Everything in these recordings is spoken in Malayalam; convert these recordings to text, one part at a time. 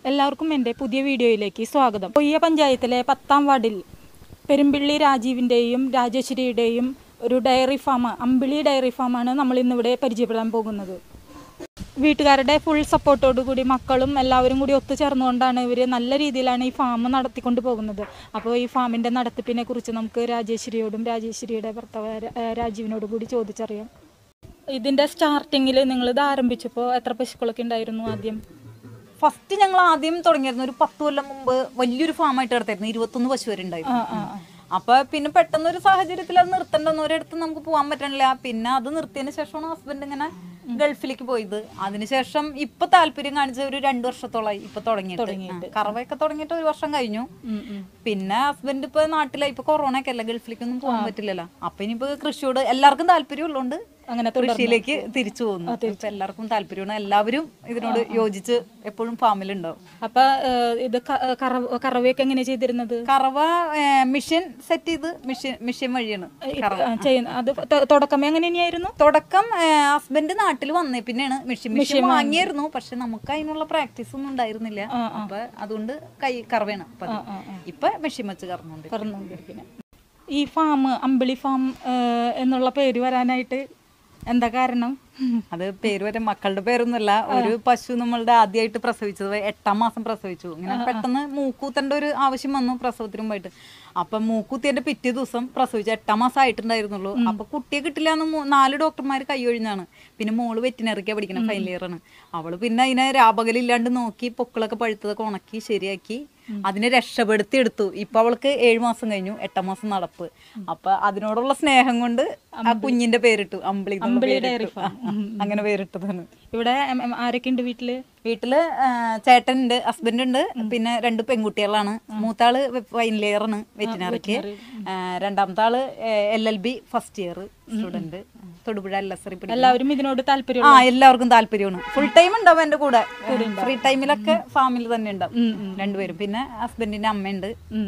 എല്ലാവർക്കും എൻ്റെ പുതിയ വീഡിയോയിലേക്ക് സ്വാഗതം കൊയ്യ പഞ്ചായത്തിലെ പത്താം വാർഡിൽ പെരുമ്പിള്ളി രാജീവിൻ്റെയും രാജേശ്വരിയുടെയും ഒരു ഡയറി ഫാം അമ്പിളി ഡയറി ഫാമാണ് നമ്മൾ ഇന്നിവിടെ പരിചയപ്പെടാൻ പോകുന്നത് വീട്ടുകാരുടെ ഫുൾ സപ്പോർട്ടോടു കൂടി മക്കളും എല്ലാവരും കൂടി ഒത്തുചേർന്നുകൊണ്ടാണ് ഇവർ നല്ല രീതിയിലാണ് ഈ ഫാം നടത്തിക്കൊണ്ട് പോകുന്നത് അപ്പോൾ ഈ ഫാമിൻ്റെ നടത്തിപ്പിനെ കുറിച്ച് നമുക്ക് രാജേശ്വരിയോടും രാജേശ്വരിയുടെ ഭർത്താവ് രാ- രാജീവിനോടും കൂടി ചോദിച്ചറിയാം ഇതിൻ്റെ സ്റ്റാർട്ടിങ്ങിൽ നിങ്ങൾ ഇത് ആരംഭിച്ചപ്പോൾ എത്ര പശുക്കളൊക്കെ ഉണ്ടായിരുന്നു ആദ്യം ഫസ്റ്റ് ഞങ്ങൾ ആദ്യം തുടങ്ങിയിരുന്നു ഒരു പത്ത് കൊല്ലം മുമ്പ് വലിയൊരു ഫാമായിട്ട് നടത്തായിരുന്നു ഇരുപത്തൊന്ന് പശു വരെ ഉണ്ടായിരുന്നു അപ്പൊ പിന്നെ പെട്ടെന്ന് ഒരു സാഹചര്യത്തിൽ അത് നിർത്തണ്ടെന്ന് ഒരിടത്ത് നമുക്ക് പോകാൻ പറ്റണില്ല പിന്നെ അത് നിർത്തിയതിന് ശേഷമാണ് ഹസ്ബൻഡ് ഇങ്ങനെ ഗൾഫിലേക്ക് പോയത് അതിനുശേഷം ഇപ്പൊ താല്പര്യം കാണിച്ച ഒരു രണ്ടു വർഷത്തോളായി ഇപ്പൊ തുടങ്ങിയിട്ട് ആ, കറവയൊക്കെ തുടങ്ങിയിട്ട് ഒരു വർഷം കഴിഞ്ഞു പിന്നെ ഹസ്ബൻഡ് ഇപ്പൊ നാട്ടിലായി ഇപ്പൊ കൊറോണ ഒക്കെ അല്ല ഗൾഫിലേക്കൊന്നും പോകാൻ പറ്റില്ലല്ലോ അപ്പൊ ഇനിയിപ്പോ കൃഷിയോട് എല്ലാവർക്കും താല്പര്യം ഉള്ളതുകൊണ്ട് അങ്ങനെ കൃഷിയിലേക്ക് തിരിച്ചു പോകുന്നു ഇപ്പൊ എല്ലാവർക്കും താല്പര്യമാണ് എല്ലാവരും ഇതിനോട് യോജിച്ച് എപ്പോഴും ഫാമിലുണ്ടാവും അപ്പൊ ഏഹ്, ഇത് ക- ഏഹ് കറവ കറവയൊക്കെ എങ്ങനെയാ ചെയ്തിരുന്നത് കറവ മിഷൻ സെറ്റ് ചെയ്ത് മിഷൻ മിഷൻ വഴിയാണ് കറവ ആ, ചെയ്യുന്ന അത് ത- തുടക്കമേ അങ്ങനെ തന്നെയായിരുന്നു തുടക്കം ഹസ്ബൻഡ് നാട്ടിൽ വന്നേ പിന്നെയാണ് മിഷൻ മിഷൻ വാങ്ങിയായിരുന്നു പക്ഷെ നമുക്ക് അതിനുള്ള പ്രാക്ടീസ് ഒന്നും ഉണ്ടായിരുന്നില്ല അപ്പൊ അതുകൊണ്ട് കൈ കറവയാണ് പതിവ്. ഇപ്പൊ മെഷീൻ വെച്ച് കറന്നുണ്ട് പറഞ്ഞുകൊണ്ടിരിക്കുന്നത് ഈ ഫാം അമ്പിളി ഫാം ഏഹ്, എന്നുള്ള പേര് വരാനായിട്ട് എന്താ കാരണം അത് പേര് വരെ മക്കളുടെ പേരൊന്നുമല്ല ഒരു പശു നമ്മളുടെ ആദ്യമായിട്ട് പ്രസവിച്ചത് എട്ടാം മാസം പ്രസവിച്ചു ഇങ്ങനെ പെട്ടെന്ന് മൂക്കൂത്തേണ്ട ഒരു ആവശ്യം വന്നു പ്രസവത്തിന് മുമ്പായിട്ട് അപ്പൊ മൂക്കൂത്തിയുടെ പിറ്റേ ദിവസം പ്രസവിച്ചു എട്ടാം മാസം ആയിട്ടുണ്ടായിരുന്നുള്ളൂ അപ്പൊ കുട്ടിയെ കിട്ടില്ല എന്ന് മൂ- നാല് ഡോക്ടർമാർ കൈയൊഴിഞ്ഞാണ് പിന്നെ മോള് വെറ്റിനറിക്കാ പഠിക്കണം ഫൈനൽ ഇയർ ആണ് അവള് പിന്നെ അതിനെ രാപകലില്ലാണ്ട് നോക്കി പൊക്കിളൊക്കെ പഴുത്തതൊക്കെ ഉണക്കി ശരിയാക്കി അതിനെ രക്ഷപ്പെടുത്തി എടുത്തു ഇപ്പൊ അവൾക്ക് ഏഴു മാസം കഴിഞ്ഞു എട്ടാം മാസം നടപ്പ് അപ്പൊ അതിനോടുള്ള സ്നേഹം കൊണ്ട് ആ കുഞ്ഞിന്റെ പേരിട്ടു അമ്പിളി എന്നുള്ള പേരിട്ടു. ആ, ആ, അങ്ങനെ പേരിട്ടതാണ് ഇവിടെ എം- എം ആരൊക്കെ ഉണ്ട് വീട്ടില് വീട്ടില് ആ, ചേട്ടനുണ്ട് ഹസ്ബൻഡ് ഉണ്ട് പിന്നെ രണ്ട് പെൺകുട്ടികളാണ് മൂത്താള് ഫൈനൽ ഇയർ ആണ് വെറ്റിനറിക്ക് രണ്ടാമത്തെ ആള് L L B first year student Thodupuzha L S പഠിക്കുന്നു എല്ലാവരും ഇതിനോട് താല്പര്യം ആ എല്ലാവർക്കും താല്പര്യമാണ് ഫുൾ ടൈം ഉണ്ടാവും എന്റെ കൂടെ ഫ്രീ ടൈമിലൊക്കെ ഫാമിലി തന്നെ ഉണ്ടാവും രണ്ടുപേരും പിന്നെ ഹസ്ബൻഡിന്റെ അമ്മയുണ്ട്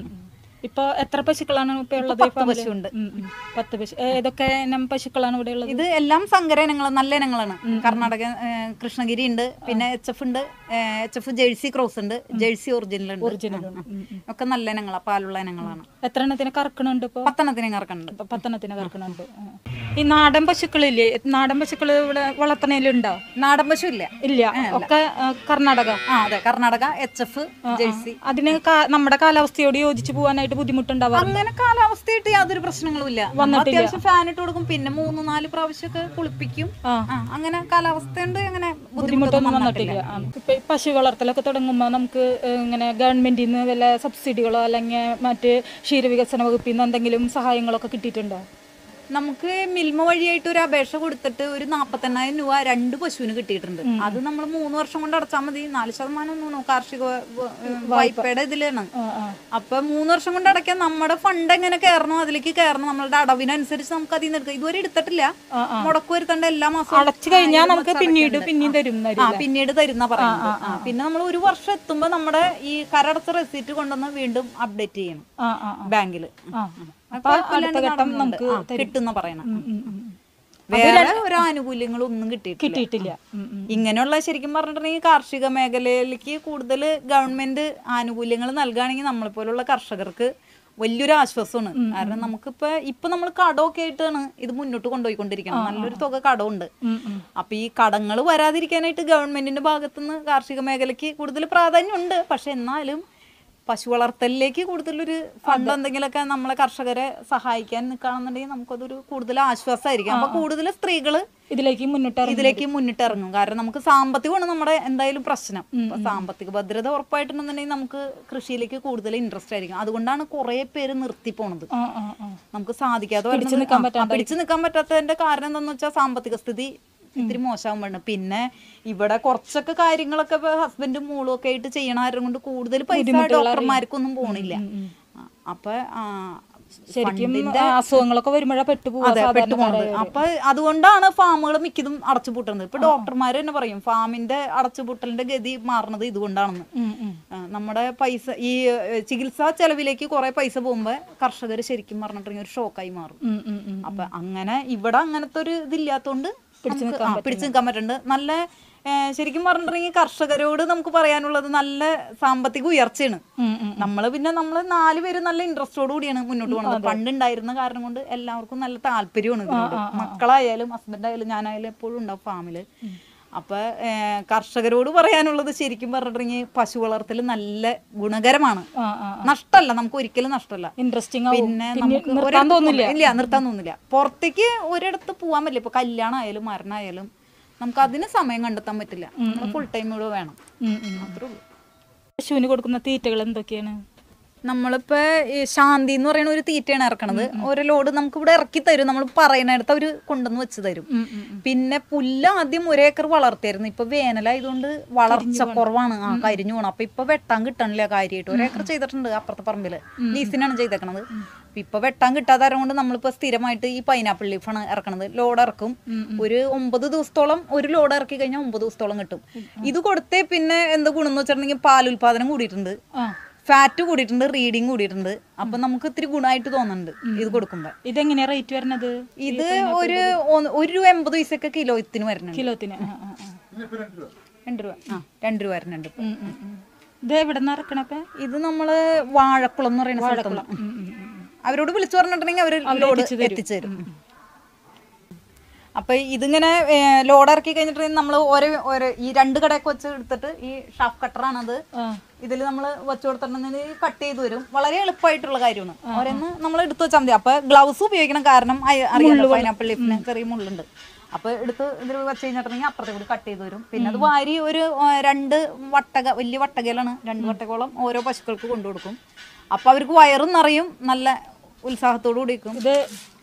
ഇപ്പൊ എത്ര പശുക്കളാണ് ഇപ്പൊ ഉള്ളത് പത്ത് പശുവുണ്ട് ഉം, ഉം. പത്ത് പശു ഏതൊക്കെ ഇനം പശുക്കളാണ് ഇവിടെ ഉള്ളത് ഇത് എല്ലാം സങ്കര ഇനങ്ങൾ നല്ല ഇനങ്ങളാണ് കർണാടക ഏ, കൃഷ്ണഗിരി ഉണ്ട് പിന്നെ എച്ച് എഫ് ഉണ്ട് എച്ച് എഫ് ജേഴ്സി ക്രോസ് ഉണ്ട് ജേഴ്സി ഒറിജിനൽ ഉണ്ട് ആ, ആ. ഒക്കെ നല്ല ഇനങ്ങളാണ് പാലുള്ള ഇനങ്ങളാണ് എത്ര എണ്ണത്തിന് കറക്കണുണ്ട് ഇപ്പൊ പത്തെണ്ണത്തിനെ കറക്കുന്നുണ്ട് ഇപ്പൊ പത്തെണ്ണത്തിന് കറക്കണുണ്ട് ആ. ഈ നാടൻ പശുക്കളില്ലേ നാടൻ പശുക്കൾ ഇവിടെ വളർത്തണേലുണ്ടോ നാടൻ പശു ഇല്ല ഇല്ല ഒക്കെ ആ, കർണാടക ആ അതെ കർണാടക എച്ച് എഫ് ജേഴ്സി അതിന് കാ- നമ്മുടെ കാലാവസ്ഥയോട് യോജിച്ച് പോകാനായിട്ട് ബുദ്ധിമുട്ടുണ്ടാവാറ് അങ്ങനെ കാലാവസ്ഥയായിട്ട് യാതൊരു പ്രശ്നങ്ങളും ഇല്ല നമ്മൾ അത്യാവശ്യം ഫാൻ ഇട്ട് കൊടുക്കും പിന്നെ മൂന്ന് നാല് പ്രാവശ്യമൊക്കെ കുളിപ്പിക്കും ആ. ആ, അങ്ങനെ കാലാവസ്ഥയുണ്ട് അങ്ങനെ ബുദ്ധിമുട്ടൊന്നും ബുദ്ധിമുട്ടൊന്നും വന്നിട്ടില്ല ആ. ഇപ്പൊ ഈ പശു വളർത്തലൊക്കെ തുടങ്ങുമ്പോൾ നമുക്ക് ഏഹ്, ഇങ്ങനെ ഗവൺമെന്റിൽ നിന്ന് വല്ല സബ്സിഡികളോ അല്ലെങ്കിൽ മറ്റ് ക്ഷീരവികസന വകുപ്പിൽ നിന്ന് എന്തെങ്കിലും സഹായങ്ങളൊക്കെ കിട്ടിയിട്ടുണ്ടോ നമുക്ക് മിൽമ വഴിയായിട്ട് ഒരു അപേക്ഷ കൊടുത്തിട്ട് ഒരു നാപ്പത്തെണ്ണായിരം രൂപ രണ്ട് പശുവിന് കിട്ടിയിട്ടുണ്ട് അത് നമ്മൾ മൂന്ന് വർഷം കൊണ്ട് അടച്ചാൽ മതി നാല് ശതമാനം ഒന്നും കാർഷിക വ- വ- വായ്പയുടെ ഇതിലാണ് അപ്പൊ മൂന്ന് വർഷം കൊണ്ട് അടയ്ക്കാൻ നമ്മുടെ ഫണ്ട് എങ്ങനെ കയറണോ അതിലേക്ക് കയറണം നമ്മളുടെ അടവിനനുസരിച്ച് നമുക്ക് അതിൽ നിന്ന് എടുക്കാം ഇതുവരെ എടുത്തിട്ടില്ല മുടക്ക് വരുത്തേണ്ട എല്ലാ മാസവും അടച്ചു കഴിഞ്ഞാൽ നമുക്ക് പിന്നീട് പിന്നെയും തരും ആ പിന്നീട് തരുന്ന പറയുന്നത് ആ, പിന്നെ നമ്മൾ ഒരു വർഷം എത്തുമ്പോ നമ്മുടെ ഈ കരടച്ച റെസീറ്റ് കൊണ്ടുവന്ന് വീണ്ടും അപ്ഡേറ്റ് ചെയ്യണം ആ ആ ബാങ്കില് ആ. അപ്പൊ അടുത്ത ഘട്ടം നമുക്ക് കിട്ടുന്ന പറയണം വേറെ ഒരു ആനുകൂല്യങ്ങളും ഒന്നും കിട്ടിയിട്ടില്ല കിട്ടിയിട്ടില്ല ഉം, ഉം. ഇങ്ങനെയുള്ള ശരിക്കും പറഞ്ഞിട്ടുണ്ടെങ്കിൽ കാർഷിക മേഖലയിലേക്ക് കൂടുതൽ ഗവൺമെന്റ് ആനുകൂല്യങ്ങൾ നൽകുകയാണെങ്കിൽ നമ്മളെ പോലുള്ള കർഷകർക്ക് വലിയൊരു ആശ്വാസമാണ് കാരണം നമുക്കിപ്പോ ഇപ്പൊ നമ്മൾ കടമൊക്കെ ആയിട്ടാണ് ഇത് മുന്നോട്ട് കൊണ്ടുപോയിക്കൊണ്ടിരിക്കുന്നത് നല്ലൊരു തുക കടമുണ്ട് ഉം, ഉം. അപ്പൊ ഈ കടങ്ങൾ വരാതിരിക്കാനായിട്ട് ഗവൺമെന്റിന്റെ ഭാഗത്തുനിന്ന് കാർഷിക മേഖലയ്ക്ക് കൂടുതൽ പ്രാധാന്യമുണ്ട് പക്ഷെ എന്നാലും പശു വളർത്തലിലേക്ക് കൂടുതലൊരു ഫണ്ട് എന്തെങ്കിലുമൊക്കെ നമ്മളെ കർഷകരെ സഹായിക്കാൻ നിൽക്കുകയാണെന്നുണ്ടെങ്കിൽ നമുക്കതൊരു കൂടുതൽ ആശ്വാസമായിരിക്കും അപ്പൊ കൂടുതൽ സ്ത്രീകള് ഇതിലേക്ക് മുന്നിട്ട് ഇറങ്ങി ഇതിലേക്ക് മുന്നിട്ടിറങ്ങും കാരണം നമുക്ക് സാമ്പത്തികമാണ് നമ്മുടെ എന്തായാലും പ്രശ്നം അപ്പൊ സാമ്പത്തിക ഭദ്രത ഉറപ്പായിട്ടുണ്ടെന്നുണ്ടെങ്കിൽ നമുക്ക് കൃഷിയിലേക്ക് കൂടുതൽ ഇൻട്രസ്റ്റ് ആയിരിക്കും അതുകൊണ്ടാണ് കുറെ പേര് നിർത്തി പോണത് ആ ആ ആ നമുക്ക് സാധിക്കാതെ വരുന്നത് ആ, ആ, പിടിച്ചു നിൽക്കാൻ പറ്റാത്തതിന്റെ കാരണം എന്താന്ന് വെച്ചാൽ സാമ്പത്തിക സ്ഥിതി ഇത്തിരി മോശമാകുമ്പോഴാണ് പിന്നെ ഇവിടെ കുറച്ചൊക്കെ കാര്യങ്ങളൊക്കെ ഇപ്പൊ ഹസ്ബൻഡും മോളും ഒക്കെ ആയിട്ട് ചെയ്യണ ആരും കൊണ്ട് കൂടുതൽ പൈസ ഡോക്ടർമാർക്കൊന്നും പോണില്ല ആ, അപ്പൊ ആ, ശരിക്കും ഫണ്ടിന്റെ ആ, അസുഖങ്ങളൊക്കെ വരുമ്പോഴാ പെട്ടുപോകുക അതെ പെട്ടുപോണത് അപ്പൊ അതുകൊണ്ടാണ് ഫാമുകൾ മിക്കതും അടച്ചുപൂട്ടുന്നത് ഇപ്പൊ ഡോക്ടർമാർ തന്നെ പറയും ഫാമിന്റെ അടച്ചുപൂട്ടലിന്റെ ഗതി മാറുന്നത് ഇതുകൊണ്ടാണെന്ന് ആ, നമ്മുടെ പൈസ ഈ ഏഹ്, ചികിത്സാ ചെലവിലേക്ക് കുറെ പൈസ പോകുമ്പോ കർഷകർ ശരിക്കും പറഞ്ഞിട്ടുണ്ടെങ്കിൽ ഒരു ഷോക്കായി മാറും അപ്പൊ അങ്ങനെ ഇവിടെ അങ്ങനത്തെ ഒരു ഇതില്ലാത്തോണ്ട് നമുക്ക് ആ, പിടിച്ചു നിൽക്കാൻ പറ്റുന്നുണ്ട് നല്ല ഏഹ്, ശരിക്കും പറഞ്ഞിട്ടുണ്ടെങ്കിൽ കർഷകരോട് നമുക്ക് പറയാനുള്ളത് നല്ല സാമ്പത്തിക ഉയർച്ചയാണ് ഉം, ഉം. നമ്മള് പിന്നെ നമ്മള് നാല് പേര് നല്ല ഇൻട്രസ്റ്റോട് കൂടിയാണ് മുന്നോട്ട് പോകുന്നത് പണ്ടുണ്ടായിരുന്ന കാരണം കൊണ്ട് എല്ലാവർക്കും നല്ല താല്പര്യമാണ് ഇതിനോട് മക്കളായാലും ഹസ്ബൻഡ് ആയാലും ഞാനായാലും എപ്പോഴും ഉണ്ടാവും ഫാമില് അപ്പൊ ഏഹ്, കർഷകരോട് പറയാനുള്ളത് ശരിക്കും പറഞ്ഞിട്ടുണ്ടെങ്കിൽ പശു വളർത്തൽ നല്ല ഗുണകരമാണ് ആ ആ നഷ്ടല്ല നമുക്ക് ഒരിക്കലും നഷ്ടല്ല ഇൻട്രസ്റ്റിംഗ് ആവും പിന്നെ പിന്നെ നമുക്ക് നിർത്താൻ ഒരിടത്ത് തോന്നില്ല പോകാൻ- ഇല്ല നിർത്താൻ തോന്നില്ല പുറത്തേക്ക് ഒരിടത്ത് പോകാൻ പറ്റില്ല ഇപ്പൊ കല്യാണം ആയാലും മരണമായാലും നമുക്ക് അതിന് സമയം കണ്ടെത്താൻ പറ്റില്ല ഫുൾ ടൈം ഇവിടെ വേണം ഉം, ഉം. അത്രേ ഉള്ളൂ പശുവിന് കൊടുക്കുന്ന തീറ്റകൾ എന്തൊക്കെയാണ് നമ്മളിപ്പോ ഈ ശാന്തി എന്ന് പറയുന്ന ഒരു തീറ്റയാണ് ഇറക്കണത് ഒരു ലോഡ് നമുക്ക് ഇവിടെ ഇറക്കി തരും നമ്മൾ പറയുന്നിടത്ത് അവര് കൊണ്ടുവന്ന് വെച്ച് തരും ഉം, ഉം, ഉം. പിന്നെ പുല്ല് ആദ്യം ഒരേക്കർ വളർത്തിയായിരുന്നു ഇപ്പൊ വേനലായതുകൊണ്ട് വളർച്ച കുറവാണ് ആ കരിഞ്ഞു പോകണം അപ്പൊ ഇപ്പൊ വെട്ടാൻ കിട്ടണില്ല കാര്യമായിട്ട് ഒരേക്കർ ചെയ്തിട്ടുണ്ട് അപ്പുറത്തെ പറമ്പില് ലീസിനാണ് ചെയ്തേക്കണത് അപ്പൊ ഇപ്പൊ വെട്ടാൻ കിട്ടാതെ കൊണ്ട് നമ്മളിപ്പോ സ്ഥിരമായിട്ട് ഈ പൈനാപ്പിൾ ലീഫാണ് ഇറക്കണത് ലോഡ് ഇറക്കും ഒരു ഒമ്പത് ദിവസത്തോളം ഒരു ലോഡ് ഇറക്കി കഴിഞ്ഞാൽ ഒമ്പത് ദിവസത്തോളം കിട്ടും ഇത് കൊടുത്തേ പിന്നെ എന്ത് ഗുണം എന്ന് വെച്ചിട്ടുണ്ടെങ്കിൽ പാലുൽപാദനം കൂടിയിട്ടുണ്ട് ആ ഫാറ്റ് കൂടിയിട്ടുണ്ട് റീഡിങ് കൂടിയിട്ടുണ്ട് അപ്പൊ നമുക്ക് ഇത്തിരി ഗുണമായിട്ട് തോന്നുന്നുണ്ട് ഇത് കൊടുക്കുമ്പോ ഇതെങ്ങനെയാ റേറ്റ് വരുന്നത് ഇത് ഒരു ഒന്ന് ഒരു രൂപ എൺപത് പൈസയൊക്കെ കിലോത്തിന് വരുന്നുണ്ട് കിലോത്തിന് ആ, ആ, ആ. രണ്ട് രൂപ ആ രണ്ട് രൂപ വരുന്നുണ്ട് ഇപ്പൊ. ഉം, ഉം, ഉം. ഇത് എവിടെ നിന്ന് ഇറക്കണപ്പ ഇത് നമ്മള് വാഴക്കുളം എന്ന് പറയുന്ന സ്ഥലത്തുള്ള അവരോട് വിളിച്ചു പറഞ്ഞിട്ടുണ്ടെങ്കിൽ അവര് ലോഡ് എത്തിച്ചു തരും അപ്പൊ ഇതിങ്ങനെ ലോഡ് ഇറക്കി കഴിഞ്ഞിട്ടുണ്ടെങ്കിൽ നമ്മൾ ഓരോ ഓരോ ഈ രണ്ട് കടയൊക്കെ വെച്ച് എടുത്തിട്ട് ഈ ഷാഫ് കട്ടറാണത് ഇതിൽ നമ്മൾ വെച്ച് കൊടുത്തിട്ടുണ്ടെങ്കിൽ കട്ട് ചെയ്ത് വരും വളരെ എളുപ്പമായിട്ടുള്ള കാര്യമാണ് ഓരോന്ന് നമ്മൾ എടുത്ത് വെച്ചാൽ മതി അപ്പൊ ഗ്ലൗസ് ഉപയോഗിക്കണം കാരണം അയ- അറിയാലോ പൈനാപ്പിൾ ലീഫിന് ചെറിയ മുള്ളുണ്ട് അപ്പൊ എടുത്ത് ഇതിൽ വെച്ച് കഴിഞ്ഞിട്ടുണ്ടെങ്കിൽ അപ്പുറത്തെ കൂടി കട്ട് ചെയ്ത് വരും പിന്നെ അത് വാരി ഒരു ആ, രണ്ട് വട്ടക വലിയ വട്ടകയിലാണ് രണ്ട് വട്ടകോളം ഓരോ പശുക്കൾക്ക് കൊണ്ടു കൊടുക്കും അപ്പൊ അവർക്ക് വയറും നിറയും നല്ല ഉത്സാഹത്തോടു കൂടി നിൽക്കും ഇത്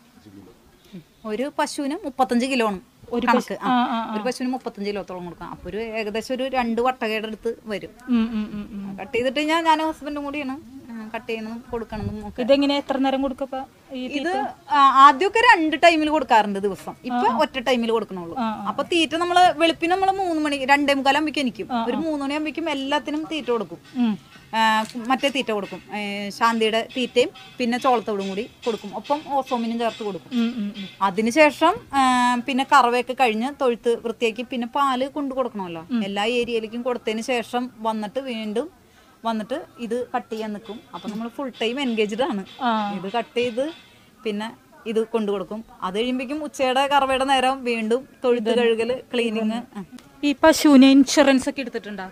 ഒരു പശുവിന് മുപ്പത്തഞ്ച് കിലോ ആണ് ഒരു കണക്ക് ആ. ആ, ആ, ഒരു പശുവിന് മുപ്പത്തഞ്ച് കിലോത്തോളം കൊടുക്കാം അപ്പൊ ഒരു ഏകദേശം ഒരു രണ്ട് വട്ടകയുടെ അടുത്ത് വരും ഉം, ഉം, ഉം, ഉം. കട്ട് ചെയ്തിട്ട് ഞാൻ ഞാനും ഹസ്ബൻഡും കൂടിയാണ് കട്ട് ചെയ്യണതും കൊടുക്കണതും ഒക്കെ ഇതെങ്ങനെ എത്ര നേരം കൊടുക്കപ്പ ഈ ഇത് ആ, ആദ്യമൊക്കെ രണ്ട് ടൈമിൽ കൊടുക്കാറുണ്ട് ദിവസം ഇപ്പൊ ഒറ്റ ടൈമിൽ കൊടുക്കണുള്ളൂ അപ്പൊ തീറ്റ നമ്മള് വെളുപ്പിന് നമ്മള് മൂന്ന് മണി രണ്ടേ മുക്കാലാകുമ്പോഴേക്കും എനിക്കും ഒരു മൂന്ന് മണിയാകുമ്പോഴേക്കും എല്ലാത്തിനും തീറ്റ കൊടുക്കും ഉം. ആ, മറ്റേ തീറ്റ കൊടുക്കും ഏ, ശാന്തിയുടെ തീറ്റയും പിന്നെ ചോളത്തോടും കൂടി കൊടുക്കും ഒപ്പം ഓസോമിനും ചേർത്ത് കൊടുക്കും ഉം, ഉം, ഉം. അതിനുശേഷം ആ, പിന്നെ കറവയൊക്കെ കഴിഞ്ഞ് തൊഴുത്ത് വൃത്തിയാക്കി പിന്നെ പാല് കൊണ്ടു കൊടുക്കണമല്ലോ എല്ലാ ഏരിയയിലേക്കും കൊടുത്തതിന് ശേഷം വന്നിട്ട് വീണ്ടും വന്നിട്ട് ഇത് കട്ട് ചെയ്യാൻ നിൽക്കും അപ്പൊ നമ്മൾ ഫുൾ ടൈം എൻഗേജ്ഡ് ആണ് ആ. ഇത് കട്ട് ചെയ്ത് പിന്നെ ഇത് കൊണ്ടു കൊടുക്കും അത് കഴിയുമ്പോഴേക്കും ഉച്ചയുടെ കറവയുടെ നേരം വീണ്ടും തൊഴുത്ത് കഴുകല് ക്ലീനിങ് ഈ പശുവിന് ഇൻഷുറൻസ് ഒക്കെ എടുത്തിട്ടുണ്ടോ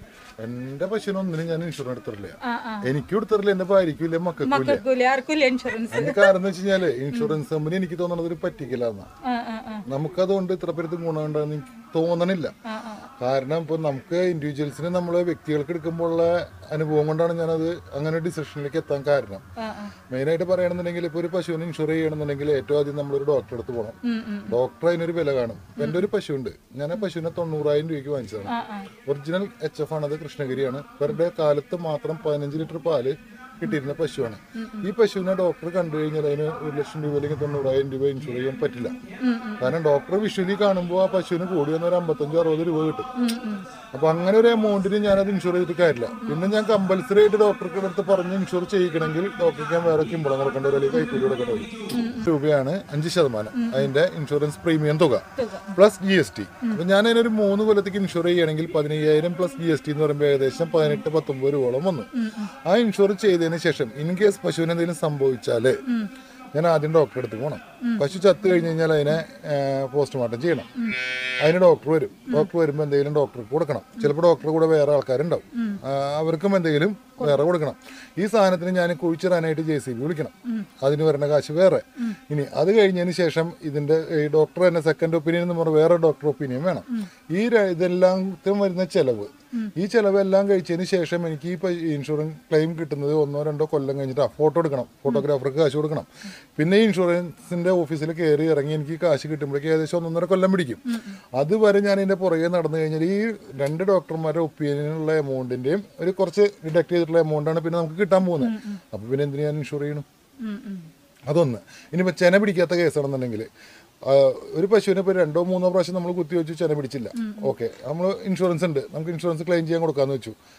എന്റെ പശുവിനൊന്നിനും ഞാൻ ഇൻഷുറൻസ് എടുത്തിട്ടില്ല ആ ആ എനിക്കും എടുത്തിട്ടില്ല എന്റെ ഭാര്യയ്ക്കും ഇല്ല മക്കൾക്കും ഇല്ല മക്കൾക്കൂല ആർക്കും ഇൻഷുറൻസ് അതിന്റെ കാരണം എന്ന് വെച്ച് കഴിഞ്ഞാല് ഇൻഷുറൻസ് കമ്പനി എനിക്ക് തോന്നണത് ഒരു പറ്റിക്കലാന്ന ആ ആ ആ നമുക്കതുകൊണ്ട് ഇത്ര പേർക്ക് ഗുണമുണ്ടെന്ന് എനിക്ക് തോന്നണില്ല ആ ആ കാരണം ഇപ്പൊ നമുക്ക് ഇൻഡിവിജ്വൽസിന് നമ്മള് വ്യക്തികൾക്ക് എടുക്കുമ്പോഴുള്ള അനുഭവം കൊണ്ടാണ് ഞാനത് അങ്ങനെ ഡിസിഷനിലേക്ക് എത്താൻ കാരണം ആ ആ മെയിനായിട്ട് പറയുകയാണെന്നുണ്ടെങ്കിൽ ഇപ്പോൾ ഒരു പശുവിനെ ഇൻഷുർ ചെയ്യണമെന്നുണ്ടെങ്കിൽ ഏറ്റവും ആദ്യം നമ്മളൊരു ഡോക്ടറെ അടുത്ത് പോകണം ഉം, ഉം. ഡോക്ടർ അതിനൊരു വില കാണും ഇപ്പൊ എൻ്റെ ഒരു പശുവുണ്ട് ഞാൻ ആ പശുവിനെ തൊണ്ണൂറായിരം രൂപയ്ക്ക് വാങ്ങിച്ചതാണ് ആ ആ ഒറിജിനൽ എച്ച് എഫ് ആണത് കൃഷ്ണഗിരിയാണ് പെർ ഡേ കാലത്ത് മാത്രം പതിനഞ്ച് ലിറ്റർ പാല് കിട്ടിയിരുന്ന പശുവാണ് ഈ പശുവിനെ ഡോക്ടർ കണ്ടു കഴിഞ്ഞാൽ അതിന് ഒരു ലക്ഷം രൂപ അല്ലെങ്കിൽ തൊണ്ണൂറായിരം രൂപ ഇൻഷുർ ചെയ്യാൻ പറ്റില്ല കാരണം ഡോക്ടർ വിഷ്വലി കാണുമ്പോൾ ആ പശുവിന് കൂടി വന്ന ഒരു അമ്പത്തഞ്ചോ അറുപത് രൂപ കിട്ടും അപ്പൊ അങ്ങനെ ഒരു എമൗണ്ടിന് ഞാനത് ഇൻഷുർ ചെയ്തിട്ട് കാര്യമില്ല പിന്നെ ഞാൻ കമ്പൽസറി ആയിട്ട് ഡോക്ടർക്ക് അടുത്ത് പറഞ്ഞ് ഇൻഷുർ ചെയ്യിക്കണമെങ്കിൽ ഡോക്ടർക്ക് ഞാൻ വേറെ കിമ്പളം കൊടുക്കേണ്ട വരും അല്ലെങ്കിൽ കൈക്കൂലി കൊടുക്കേണ്ട വരും രൂപയാണ് അഞ്ച് ശതമാനം അതിന്റെ ഇൻഷുറൻസ് പ്രീമിയം തുക പ്ലസ് ജി എസ് ടി അപ്പൊ ഞാൻ അതിനൊരു മൂന്ന് കൊല്ലത്തേക്ക് ഇൻഷുർ ചെയ്യണമെങ്കിൽ പതിനയ്യായിരം പ്ലസ് ജി എസ് ടി എന്ന് പറയുമ്പോൾ ഏകദേശം പതിനെട്ട് പത്തൊമ്പത് രൂപയോളം വന്നു ആ ഇൻഷുർ ചെയ്തതിന് ശേഷം ഇൻ കേസ് പശുവിന് എന്തെങ്കിലും സംഭവിച്ചാല് ഞാൻ ആദ്യം ഡോക്ടറെ അടുത്ത് പോകണം പശു ചത്തു കഴിഞ്ഞ് കഴിഞ്ഞാൽ അതിനെ പോസ്റ്റ്മോർട്ടം ചെയ്യണം അതിന് ഡോക്ടർ വരും ഡോക്ടർ വരുമ്പോൾ എന്തെങ്കിലും ഡോക്ടർക്ക് കൊടുക്കണം ചിലപ്പോൾ ഡോക്ടറെ കൂടെ വേറെ ആൾക്കാരുണ്ടാവും ആ, അവർക്കും എന്തെങ്കിലും വേറെ കൊടുക്കണം ഈ സാധനത്തിന് ഞാൻ കുഴിച്ചിടാനായിട്ട് ജെ സി ബി വിളിക്കണം അതിന് വരുന്ന കാശ് വേറെ ഇനി അത് കഴിഞ്ഞതിന് ശേഷം ഇതിന്റെ ഈ ഡോക്ടർ തന്നെ സെക്കൻഡ് ഒപ്പീനിയൻ എന്ന് പറഞ്ഞ വേറെ ഡോക്ടർ ഒപ്പീനിയൻ വേണം ഈ ര- ഇതെല്ലാം വരുന്ന ചെലവ് ഈ ചെലവെല്ലാം കഴിച്ചതിന് ശേഷം എനിക്ക് ഈ പ- ഇൻഷുറൻസ് ക്ലെയിം കിട്ടുന്നത് ഒന്നോ രണ്ടോ കൊല്ലം കഴിഞ്ഞിട്ട് ഫോട്ടോ എടുക്കണം ഫോട്ടോഗ്രാഫർക്ക് കാശ് കൊടുക്കണം പിന്നെ ഈ ഇൻഷുറൻസിന്റെ ഓഫീസിൽ കയറി ഇറങ്ങി എനിക്ക് ഈ കാശ് കിട്ടുമ്പോഴേക്ക് ഏകദേശം ഒന്നൊന്നര കൊല്ലം പിടിക്കും അതുവരെ ഞാൻ ഇതിന്റെ പുറകെ നടന്നു കഴിഞ്ഞാൽ ഈ രണ്ട് ഡോക്ടർമാരുടെ ഒപ്പീനിയനുള്ള എമൗണ്ടിന്റെയും ഒരു കുറച്ച് ഡിഡക്ട് ചെയ്തിട്ടുള്ള എമൗണ്ടാണ് പിന്നെ നമുക്ക് കിട്ടാൻ പോകുന്നത് അപ്പൊ പിന്നെ എന്തിനു ഞാൻ ഇൻഷുർ ചെയ്യണം ഉം, ഉം. അതൊന്ന് ഇനിയിപ്പോൾ ചെന പിടിക്കാത്ത കേസാണെന്നുണ്ടെങ്കിൽ ആ, ഒരു പശുവിനെ ഇപ്പോൾ രണ്ടോ മൂന്നോ പ്രാവശ്യം നമ്മൾ കുത്തി വെച്ചു ചെന പിടിച്ചില്ല ഓക്കെ നമ്മൾ ഇൻഷുറൻസ് ഉണ്ട് നമുക്ക് ഇൻഷുറൻസ് ക്ലെയിം ചെയ്യാൻ കൊടുക്കാന്ന് വെച്ചു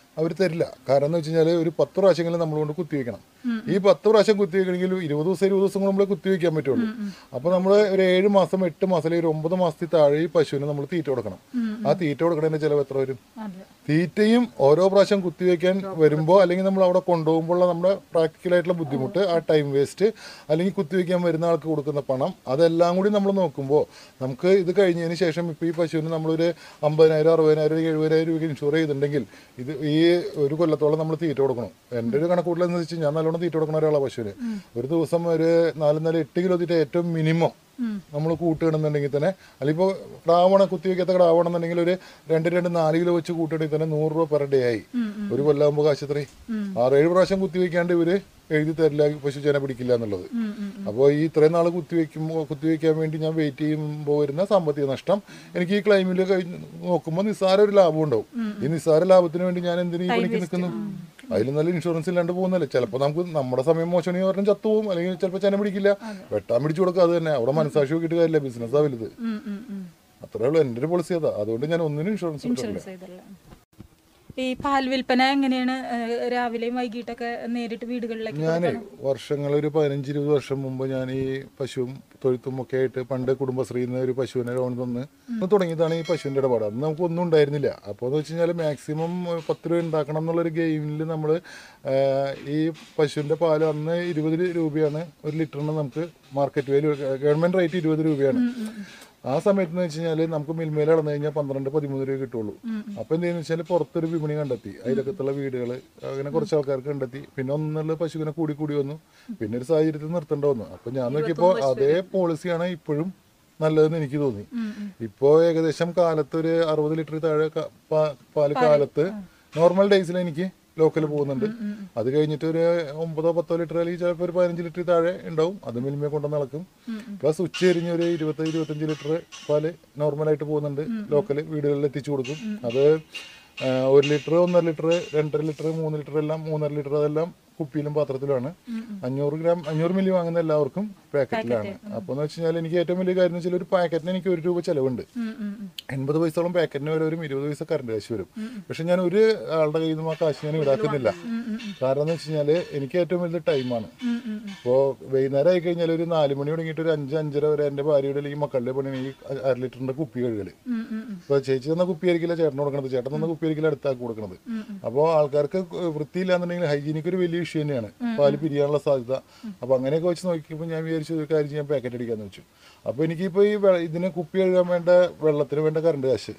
അവർ തരില്ല കാരണം എന്ന് വെച്ച് കഴിഞ്ഞാൽ ഒരു പത്ത് പ്രാവശ്യമെങ്കിലും നമ്മൾ കൊണ്ട് കുത്തിവെക്കണം ഈ പത്ത് പ്രാവശ്യം കുത്തിവെക്കണമെങ്കിൽ ഇരുപത് ദിവസം ഇരുപത് ദിവസം നമ്മൾ കുത്തിവെക്കാൻ പറ്റുള്ളൂ അപ്പൊ നമ്മൾ ഒരു ഏഴ് മാസം എട്ട് മാസം അല്ലെങ്കിൽ ഒരു ഒമ്പത് മാസത്തിൽ താഴെ ഈ പശുവിന് നമ്മൾ തീറ്റ കൊടുക്കണം ആ തീറ്റ കൊടുക്കണതിന്റെ ചിലവ് എത്ര വരും അതെ തീറ്റയും ഓരോ പ്രാവശ്യം കുത്തിവെക്കാൻ വരുമ്പോൾ അല്ലെങ്കിൽ നമ്മൾ അവിടെ കൊണ്ടുപോകുമ്പോൾ നമ്മുടെ പ്രാക്ടിക്കലായിട്ടുള്ള ബുദ്ധിമുട്ട് ആ ടൈം വേസ്റ്റ് അല്ലെങ്കിൽ കുത്തിവെക്കാൻ വരുന്ന ആൾക്ക് കൊടുക്കുന്ന പണം അതെല്ലാം കൂടി നമ്മൾ നോക്കുമ്പോൾ നമുക്ക് ഇത് കഴിഞ്ഞതിന് ശേഷം ഇപ്പോൾ ഈ പശുവിന് നമ്മളൊരു അമ്പതിനായിരം അറുപതിനായിരം എഴുപതിനായിരം രൂപയ്ക്ക് ഇൻഷുർ ചെയ്തിട്ടുണ്ടെങ്കിൽ ഇത് ഈ ഒരു കൊല്ലത്തോളം നമ്മൾ തീറ്റ കൊടുക്കണം എൻ്റെ ഒരു കണക്കൂട്ടൽ എന്ന് വെച്ചാൽ ഞാൻ നല്ലോണം തീറ്റ കൊടുക്കുന്ന ഒരാളാണ് പശുവിന് ഒരു ദിവസം ഒരു നാല് നാല് എട്ട് കിലോ തീറ്റ ഏറ്റവും മിനിമം നമ്മൾ കൂട്ടുകയാണെന്നുണ്ടെങ്കിൽ തന്നെ അല്ലെങ്കിൽ ഇപ്പോൾ ക്ടാവണ കുത്തിവെക്കാത്ത ക്ടാവണമെന്നുണ്ടെങ്കിൽ ഒരു രണ്ട് രണ്ട് നാല് കിലോ വെച്ച് കൂട്ടുകയാണെങ്കിൽ തന്നെ നൂറ് രൂപ പെർ ഡേ ആയി ഒരു കൊല്ലാകുമ്പോൾ കാശത്രേ ആറേഴ് പ്രാവശ്യം കുത്തിവെക്കാണ്ട് ഇവര് എഴുതി തരില്ല പശു ചേന പിടിക്കില്ല എന്നുള്ളത് അപ്പോൾ ഈ ഇത്രയും നാൾ കുത്തിവെക്കുമ്പോൾ കുത്തിവെക്കാൻ വേണ്ടി ഞാൻ വെയിറ്റ് ചെയ്യുമ്പോൾ വരുന്ന സാമ്പത്തിക നഷ്ടം എനിക്ക് ഈ ക്ലൈമിൽ കഴിഞ്ഞ് നോക്കുമ്പോൾ നിസ്സാര ഒരു ലാഭം ഉണ്ടാവും ഈ നിസ്സാര ലാഭത്തിന് വേണ്ടി ഞാൻ എന്തിനു ഈ പണിക്ക് നിൽക്കുന്നു അതിൽ നല്ല ഇൻഷുറൻസ് ഇല്ലാണ്ട് പോകുന്നല്ലേ ചിലപ്പോൾ നമുക്ക് നമ്മുടെ സമയം മോശമാണെങ്കിൽ പറഞ്ഞാൽ ചത്തുപോകും അല്ലെങ്കിൽ ചിലപ്പോൾ ചെന പിടിക്കില്ല വെട്ടാൻ പിടിച്ചു കൊടുക്കുക അത് തന്നെ അവിടെ മനസ്സാക്ഷി നോക്കിയിട്ട് കാര്യമില്ല ബിസിനസ്സാ വലുത് ഉം, ഉം, ഉം. അത്രേ ഉള്ളൂ എൻ്റെ ഒരു പോളിസി അതാ അതുകൊണ്ട് ഞാൻ ഒന്നിനും ഇൻഷുറൻസ് എടുക്കില്ല ഇൻഷുറൻസ് ചെയ്തല്ലേ ഈ പാൽ വിൽപ്പന എങ്ങനെയാണ് ഏഹ്, രാവിലെയും വൈകിട്ടൊക്കെ നേരിട്ട് വീടുകളിലേക്ക് ഞാനേ വർഷങ്ങൾ ഒരു പതിനഞ്ച് ഇരുപത് വർഷം മുമ്പ് ഞാൻ ഈ പശുവും തൊഴുത്തും ഒക്കെ ആയിട്ട് പണ്ട് കുടുംബശ്രീയിൽ നിന്ന് ഒരു പശുവിനെ ലോൺ തന്ന് അന്ന് തുടങ്ങിയതാണ് ഈ പശുവിൻ്റെ ഇടപാട് അന്ന് നമുക്ക് ഒന്നും ഉണ്ടായിരുന്നില്ല അപ്പോൾ എന്ന് വെച്ച് കഴിഞ്ഞാൽ മാക്സിമം പത്ത് രൂപ ഉണ്ടാക്കണം എന്നുള്ളൊരു ഗെയിമിൽ നമ്മൾ ഈ പശുവിൻ്റെ പാൽ അന്ന് ഇരുപത് രൂപയാണ് ഒരു ലിറ്ററിന് നമുക്ക് മാർക്കറ്റ് വാല്യൂ ഗവൺമെൻറ് റേറ്റ് ഇരുപത് രൂപയാണ് ആ സമയത്ത് എന്ന് വെച്ച് കഴിഞ്ഞാൽ നമുക്ക് മിൽമേൽ നടന്നു കഴിഞ്ഞാൽ പന്ത്രണ്ട് പതിമൂന്ന് രൂപ കിട്ടുള്ളൂ അപ്പൊ എന്ത് ചെയ്യുന്ന വെച്ചാൽ പുറത്തൊരു വിപണി കണ്ടെത്തി അതിലകത്തുള്ള വീടുകൾ അങ്ങനെ കുറച്ച് ആൾക്കാർക്ക് കണ്ടെത്തി പിന്നെ ഒന്നുള്ള പശുവിനെ കൂടി കൂടി വന്നു പിന്നെ ഒരു സാഹചര്യത്തിൽ നിർത്തേണ്ട വന്നു അപ്പൊ ഞാൻ നോക്കിയപ്പോൾ അതേ പോളിസിയാണ് ഇപ്പോഴും നല്ലതെന്ന് എനിക്ക് തോന്നി ഇപ്പോ ഏകദേശം കാലത്ത് ഒരു അറുപത് ലിറ്റർ താഴെ ക- പാ- പാല് കാലത്ത് നോർമൽ ഡേയ്സിൽ എനിക്ക് ലോക്കൽ പോകുന്നുണ്ട് അത് കഴിഞ്ഞിട്ട് ഒരു ഒമ്പതോ പത്തോ ലിറ്റർ അല്ലെങ്കിൽ ചിലപ്പോൾ ഒരു പതിനഞ്ച് ലിറ്റർ താഴെ ഉണ്ടാവും അത് മിൽമയെ കൊണ്ടുവന്ന് നടക്കും പ്ലസ് ഉച്ച എരിഞ്ഞ് ഒരു ഇരുപത്തി ഇരുപത്തഞ്ച് ലിറ്റർ പാല് നോർമലായിട്ട് പോകുന്നുണ്ട് ലോക്കൽ വീടുകളിൽ എത്തിച്ചു കൊടുക്കും അത് ആ, ഒരു ലിറ്റർ ഒന്നര ലിറ്റർ രണ്ടര ലിറ്റർ മൂന്ന് ലിറ്റർ എല്ലാം മൂന്നര ലിറ്റർ അതെല്ലാം കുപ്പിയിലും പാത്രത്തിലുമാണ് അഞ്ഞൂറ് ഗ്രാം അഞ്ഞൂറ് മില്ലി വാങ്ങുന്ന എല്ലാവർക്കും പാക്കറ്റിലാണ് അപ്പോൾ എന്ന് വെച്ച് കഴിഞ്ഞാൽ എനിക്ക് ഏറ്റവും വലിയ കാര്യം എന്ന് വെച്ചാൽ ഒരു പാക്കറ്റിന് എനിക്ക് ഒരു രൂപ ചിലവുണ്ട് എൺപത് പൈസയോളം പാക്കറ്റിന് വരെ വരും ഇരുപത് പൈസ കറണ്ട് കാശ് വരും പക്ഷെ ഞാൻ ഒരു ആളുടെ കയ്യിൽ നിന്നും ആ കാശ് ഞാൻ ഈടാക്കുന്നില്ല കാരണം എന്ന് വെച്ച് കഴിഞ്ഞാൽ എനിക്ക് ഏറ്റവും വലിയ ടൈമാണ് ഇപ്പോൾ വൈകുന്നേരം ആയി കഴിഞ്ഞാൽ ഒരു നാല് മണി തുടങ്ങിയിട്ട് ഒരു അഞ്ച് അഞ്ചര വരെ എൻ്റെ ഭാര്യയുടെ അല്ലെങ്കിൽ മക്കളുടെ പണിയാണ് ഈ അര ലിറ്ററിന്റെ കുപ്പി കഴുകല് ഇപ്പോൾ ചേച്ചി തന്ന കുപ്പി ആയിരിക്കില്ല ചേട്ടൻ കൊടുക്കണത് ചേട്ടൻ തന്ന കുപ്പി ആയിരിക്കില്ല അടുത്താക്കി കൊടുക്കണത് അപ്പോൾ ആൾക്കാർക്ക് വൃത്തിയില്ലാന്നുണ്ടെങ്കിൽ ഹൈജീനിക് ഒരു വലിയ ഇഷ്യൂ തന്നെയാണ് പാല് പിരിയാനുള്ള സാധ്യത അപ്പോൾ അങ്ങനെയൊക്കെ വെച്ച് നോക്കിയപ്പോൾ ഞാൻ വിചാരിച്ചു ഒരു കാര്യം ചെയ്യാൻ പാക്കറ്റ് അടിക്കാന്ന് വെച്ചു അപ്പോൾ എനിക്കിപ്പോൾ ഈ വെ- ഇതിന് കുപ്പി കഴുകാൻ വേണ്ട വെള്ളത്തിന് വേണ്ട കറണ്ട് കാശ്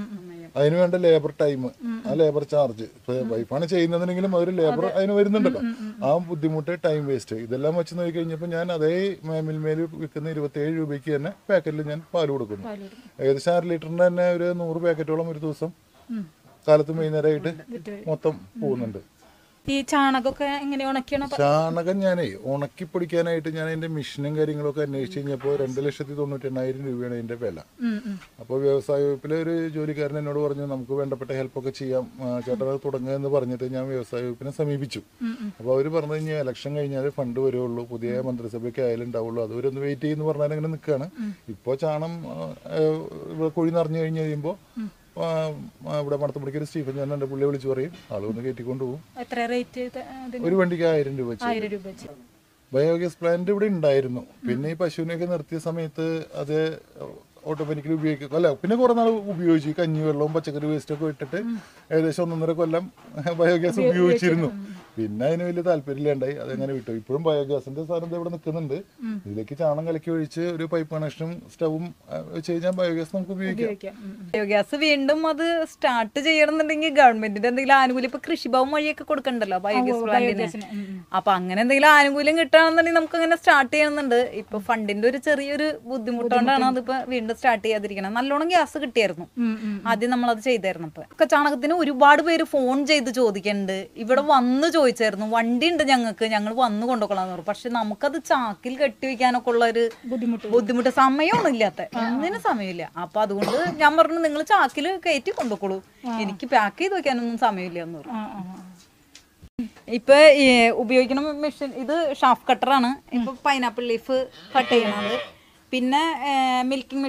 അതിന് വേണ്ട ലേബർ ടൈം ആ ലേബർ ചാർജ് ഇപ്പൊ വൈഫാണ് ചെയ്യുന്നതെങ്കിലും അതൊരു ലേബർ അതിന് വരുന്നുണ്ടല്ലോ ആ ബുദ്ധിമുട്ട് ടൈം വേസ്റ്റ് ഇതെല്ലാം വെച്ച് നോക്കി കഴിഞ്ഞപ്പോൾ ഞാൻ അതേ മിൽമേൽ വിൽക്കുന്ന ഇരുപത്തേഴ് രൂപയ്ക്ക് തന്നെ പാക്കറ്റിൽ ഞാൻ പാല് കൊടുക്കുന്നു ഏകദേശം അര ലിറ്ററിന്റെ തന്നെ ഒരു നൂറ് പാക്കറ്റോളം ഒരു ദിവസം കാലത്തും വൈകുന്നേരമായിട്ട് മൊത്തം പോകുന്നുണ്ട് ഈ ചാണകമൊക്കെ എങ്ങനെ ഉണക്കിയാണോ പ- ചാണകം ഞാനേ ഉണക്കി പൊടിക്കാനായിട്ട് ഞാൻ അതിന്റെ മെഷീനും കാര്യങ്ങളൊക്കെ അന്വേഷിച്ച് കഴിഞ്ഞപ്പോൾ രണ്ട് ലക്ഷത്തി തൊണ്ണൂറ്റി എണ്ണായിരം രൂപയാണ് അതിന്റെ വില ഉം, ഉം. അപ്പോൾ വ്യവസായ വകുപ്പിലെ ഒരു ജോലിക്കാരൻ എന്നോട് പറഞ്ഞു നമുക്ക് വേണ്ടപ്പെട്ട ഹെൽപ്പൊക്കെ ചെയ്യാം ആ, ചേട്ടൻ അത് തുടങ്ങുക എന്ന് പറഞ്ഞിട്ട് ഞാൻ വ്യവസായ വകുപ്പിനെ സമീപിച്ചു അപ്പോൾ അവർ പറഞ്ഞു കഴിഞ്ഞാൽ ഇലക്ഷൻ കഴിഞ്ഞാൽ ഫണ്ട് വരുള്ളൂ പുതിയ മന്ത്രിസഭയ്ക്ക് ആയാലും ഉണ്ടാവുള്ളൂ അതുവരെ ഒന്ന് വെയിറ്റ് ചെയ്യുന്ന പറഞ്ഞാൽ അങ്ങനെ നിൽക്കുകയാണ് ഇപ്പോൾ ചാണം ആ, ആ, ഇവിടെ കുഴി നിറഞ്ഞു കഴിഞ്ഞ് കഴിയുമ്പോൾ ആ, ആ, ഇവിടെ മടത്തുപിടിക്കൊരു സ്റ്റീഫൻ ഞാൻ എൻ്റെ പുള്ളിയെ വിളിച്ച് പറയും ആൾ വന്ന് കയറ്റിക്കൊണ്ട് പോകും എത്ര റേറ്റ് അതിന് ഒരു വണ്ടിക്ക് ആയിരം രൂപ വെച്ച് ആയിരം രൂപ വെച്ച് ബയോഗ്യാസ് പ്ലാന്റ് ഇവിടെ ഉണ്ടായിരുന്നു പിന്നെ ഈ പശുവിനെയൊക്കെ നിർത്തിയ സമയത്ത് അത് ഓട്ടോമാറ്റിക്കലി ഉപയോഗിക്കും അല്ല പിന്നെ കുറെ നാൾ ഉപയോഗിച്ചു ഈ കഞ്ഞി വെള്ളവും പച്ചക്കറി വേസ്റ്റ് ഒക്കെ ഇട്ടിട്ട് ഏകദേശം ഒന്നൊന്നര കൊല്ലം ബയോഗ്യാസ് ഉപയോഗിച്ചിരുന്നു പിന്നെ അതിന് വലിയ താല്പര്യമില്ലാണ്ടായി അതങ്ങനെ വിട്ടു ഇപ്പോഴും ബയോഗ്യാസിന്റെ സാധനം ദേ ഇവിടെ നിൽക്കുന്നുണ്ട് ഇതിലേക്ക് ചാണം കലക്കി ഒഴിച്ച് ഒരു പൈപ്പ് കണക്ഷനും സ്റ്റവും വെച്ച് കഴിഞ്ഞാൽ ബയോഗ്യാസ് നമുക്ക് ഉപയോഗിക്കാം ഉപയോഗിക്കാം ഉം, ഉം. ബയോഗ്യാസ് വീണ്ടും അത് സ്റ്റാർട്ട് ചെയ്യണമെന്നുണ്ടെങ്കിൽ ഗവൺമെന്റിന്റെ എന്തെങ്കിലും ആനുകൂല്യം ഇപ്പൊ കൃഷിഭവൻ വഴിയൊക്കെ കൊടുക്കണ്ടല്ലോ ബയോഗ്യാസ് പ്ലാന്റിന് ബയോഗ്യാസിന്, ഉം, ഉം. അപ്പൊ അങ്ങനെ എന്തെങ്കിലും ആനുകൂല്യം കിട്ടുകയാണെന്നുണ്ടെങ്കിൽ നമുക്ക് അങ്ങനെ സ്റ്റാർട്ട് ചെയ്യണമെന്നുണ്ട് ഇപ്പൊ ഫണ്ടിന്റെ ഒരു ചെറിയൊരു ബുദ്ധിമുട്ടുകൊണ്ടാണ് അതിപ്പോ വീണ്ടും സ്റ്റാർട്ട് ചെയ്യാതിരിക്കണം നല്ലോണം ഗ്യാസ് കിട്ടിയായിരുന്നു ഉം, ഉം. ആദ്യം നമ്മൾ അത് ചെയ്തായിരുന്നു ഇപ്പൊ ഒക്കെ ചാണകത്തിന് ഒരുപാട് പേര് ഫോൺ ചെയ്ത് ചോദിക്കുന്നുണ്ട് ഇവിടെ വന്ന് ചോദിച്ചായിരുന്നു വണ്ടി ഉണ്ട് ഞങ്ങൾക്ക് ഞങ്ങൾ വന്ന് കൊണ്ടുപോകലാന്ന് പറഞ്ഞു പക്ഷെ നമുക്കത് ചാക്കിൽ കെട്ടിവെക്കാനൊക്കെ ഉള്ള ഒരു ബുദ്ധിമുട്ട് ബുദ്ധിമുട്ട് സമയമൊന്നും ഇല്ലാത്ത ഒന്നിനും സമയമില്ല അപ്പൊ അതുകൊണ്ട് ഞാൻ പറഞ്ഞു നിങ്ങൾ ചാക്കിൽ കയറ്റി കൊണ്ടുപോക്കോളൂ എനിക്ക് പാക്ക് ചെയ്ത് വെക്കാനൊന്നും സമയമില്ല എന്ന് പറഞ്ഞു ആ, ആ, ആ. ഇപ്പൊ ഈ ഉപയോഗിക്കുന്ന മെഷീൻ ഇത് ഷാഫ് കട്ടറാണ് ഇപ്പൊ പൈനാപ്പിൾ ലീഫ് കട്ട് ചെയ്യണത് പിന്നെ മിൽക്കിംഗ് മെഷീൻ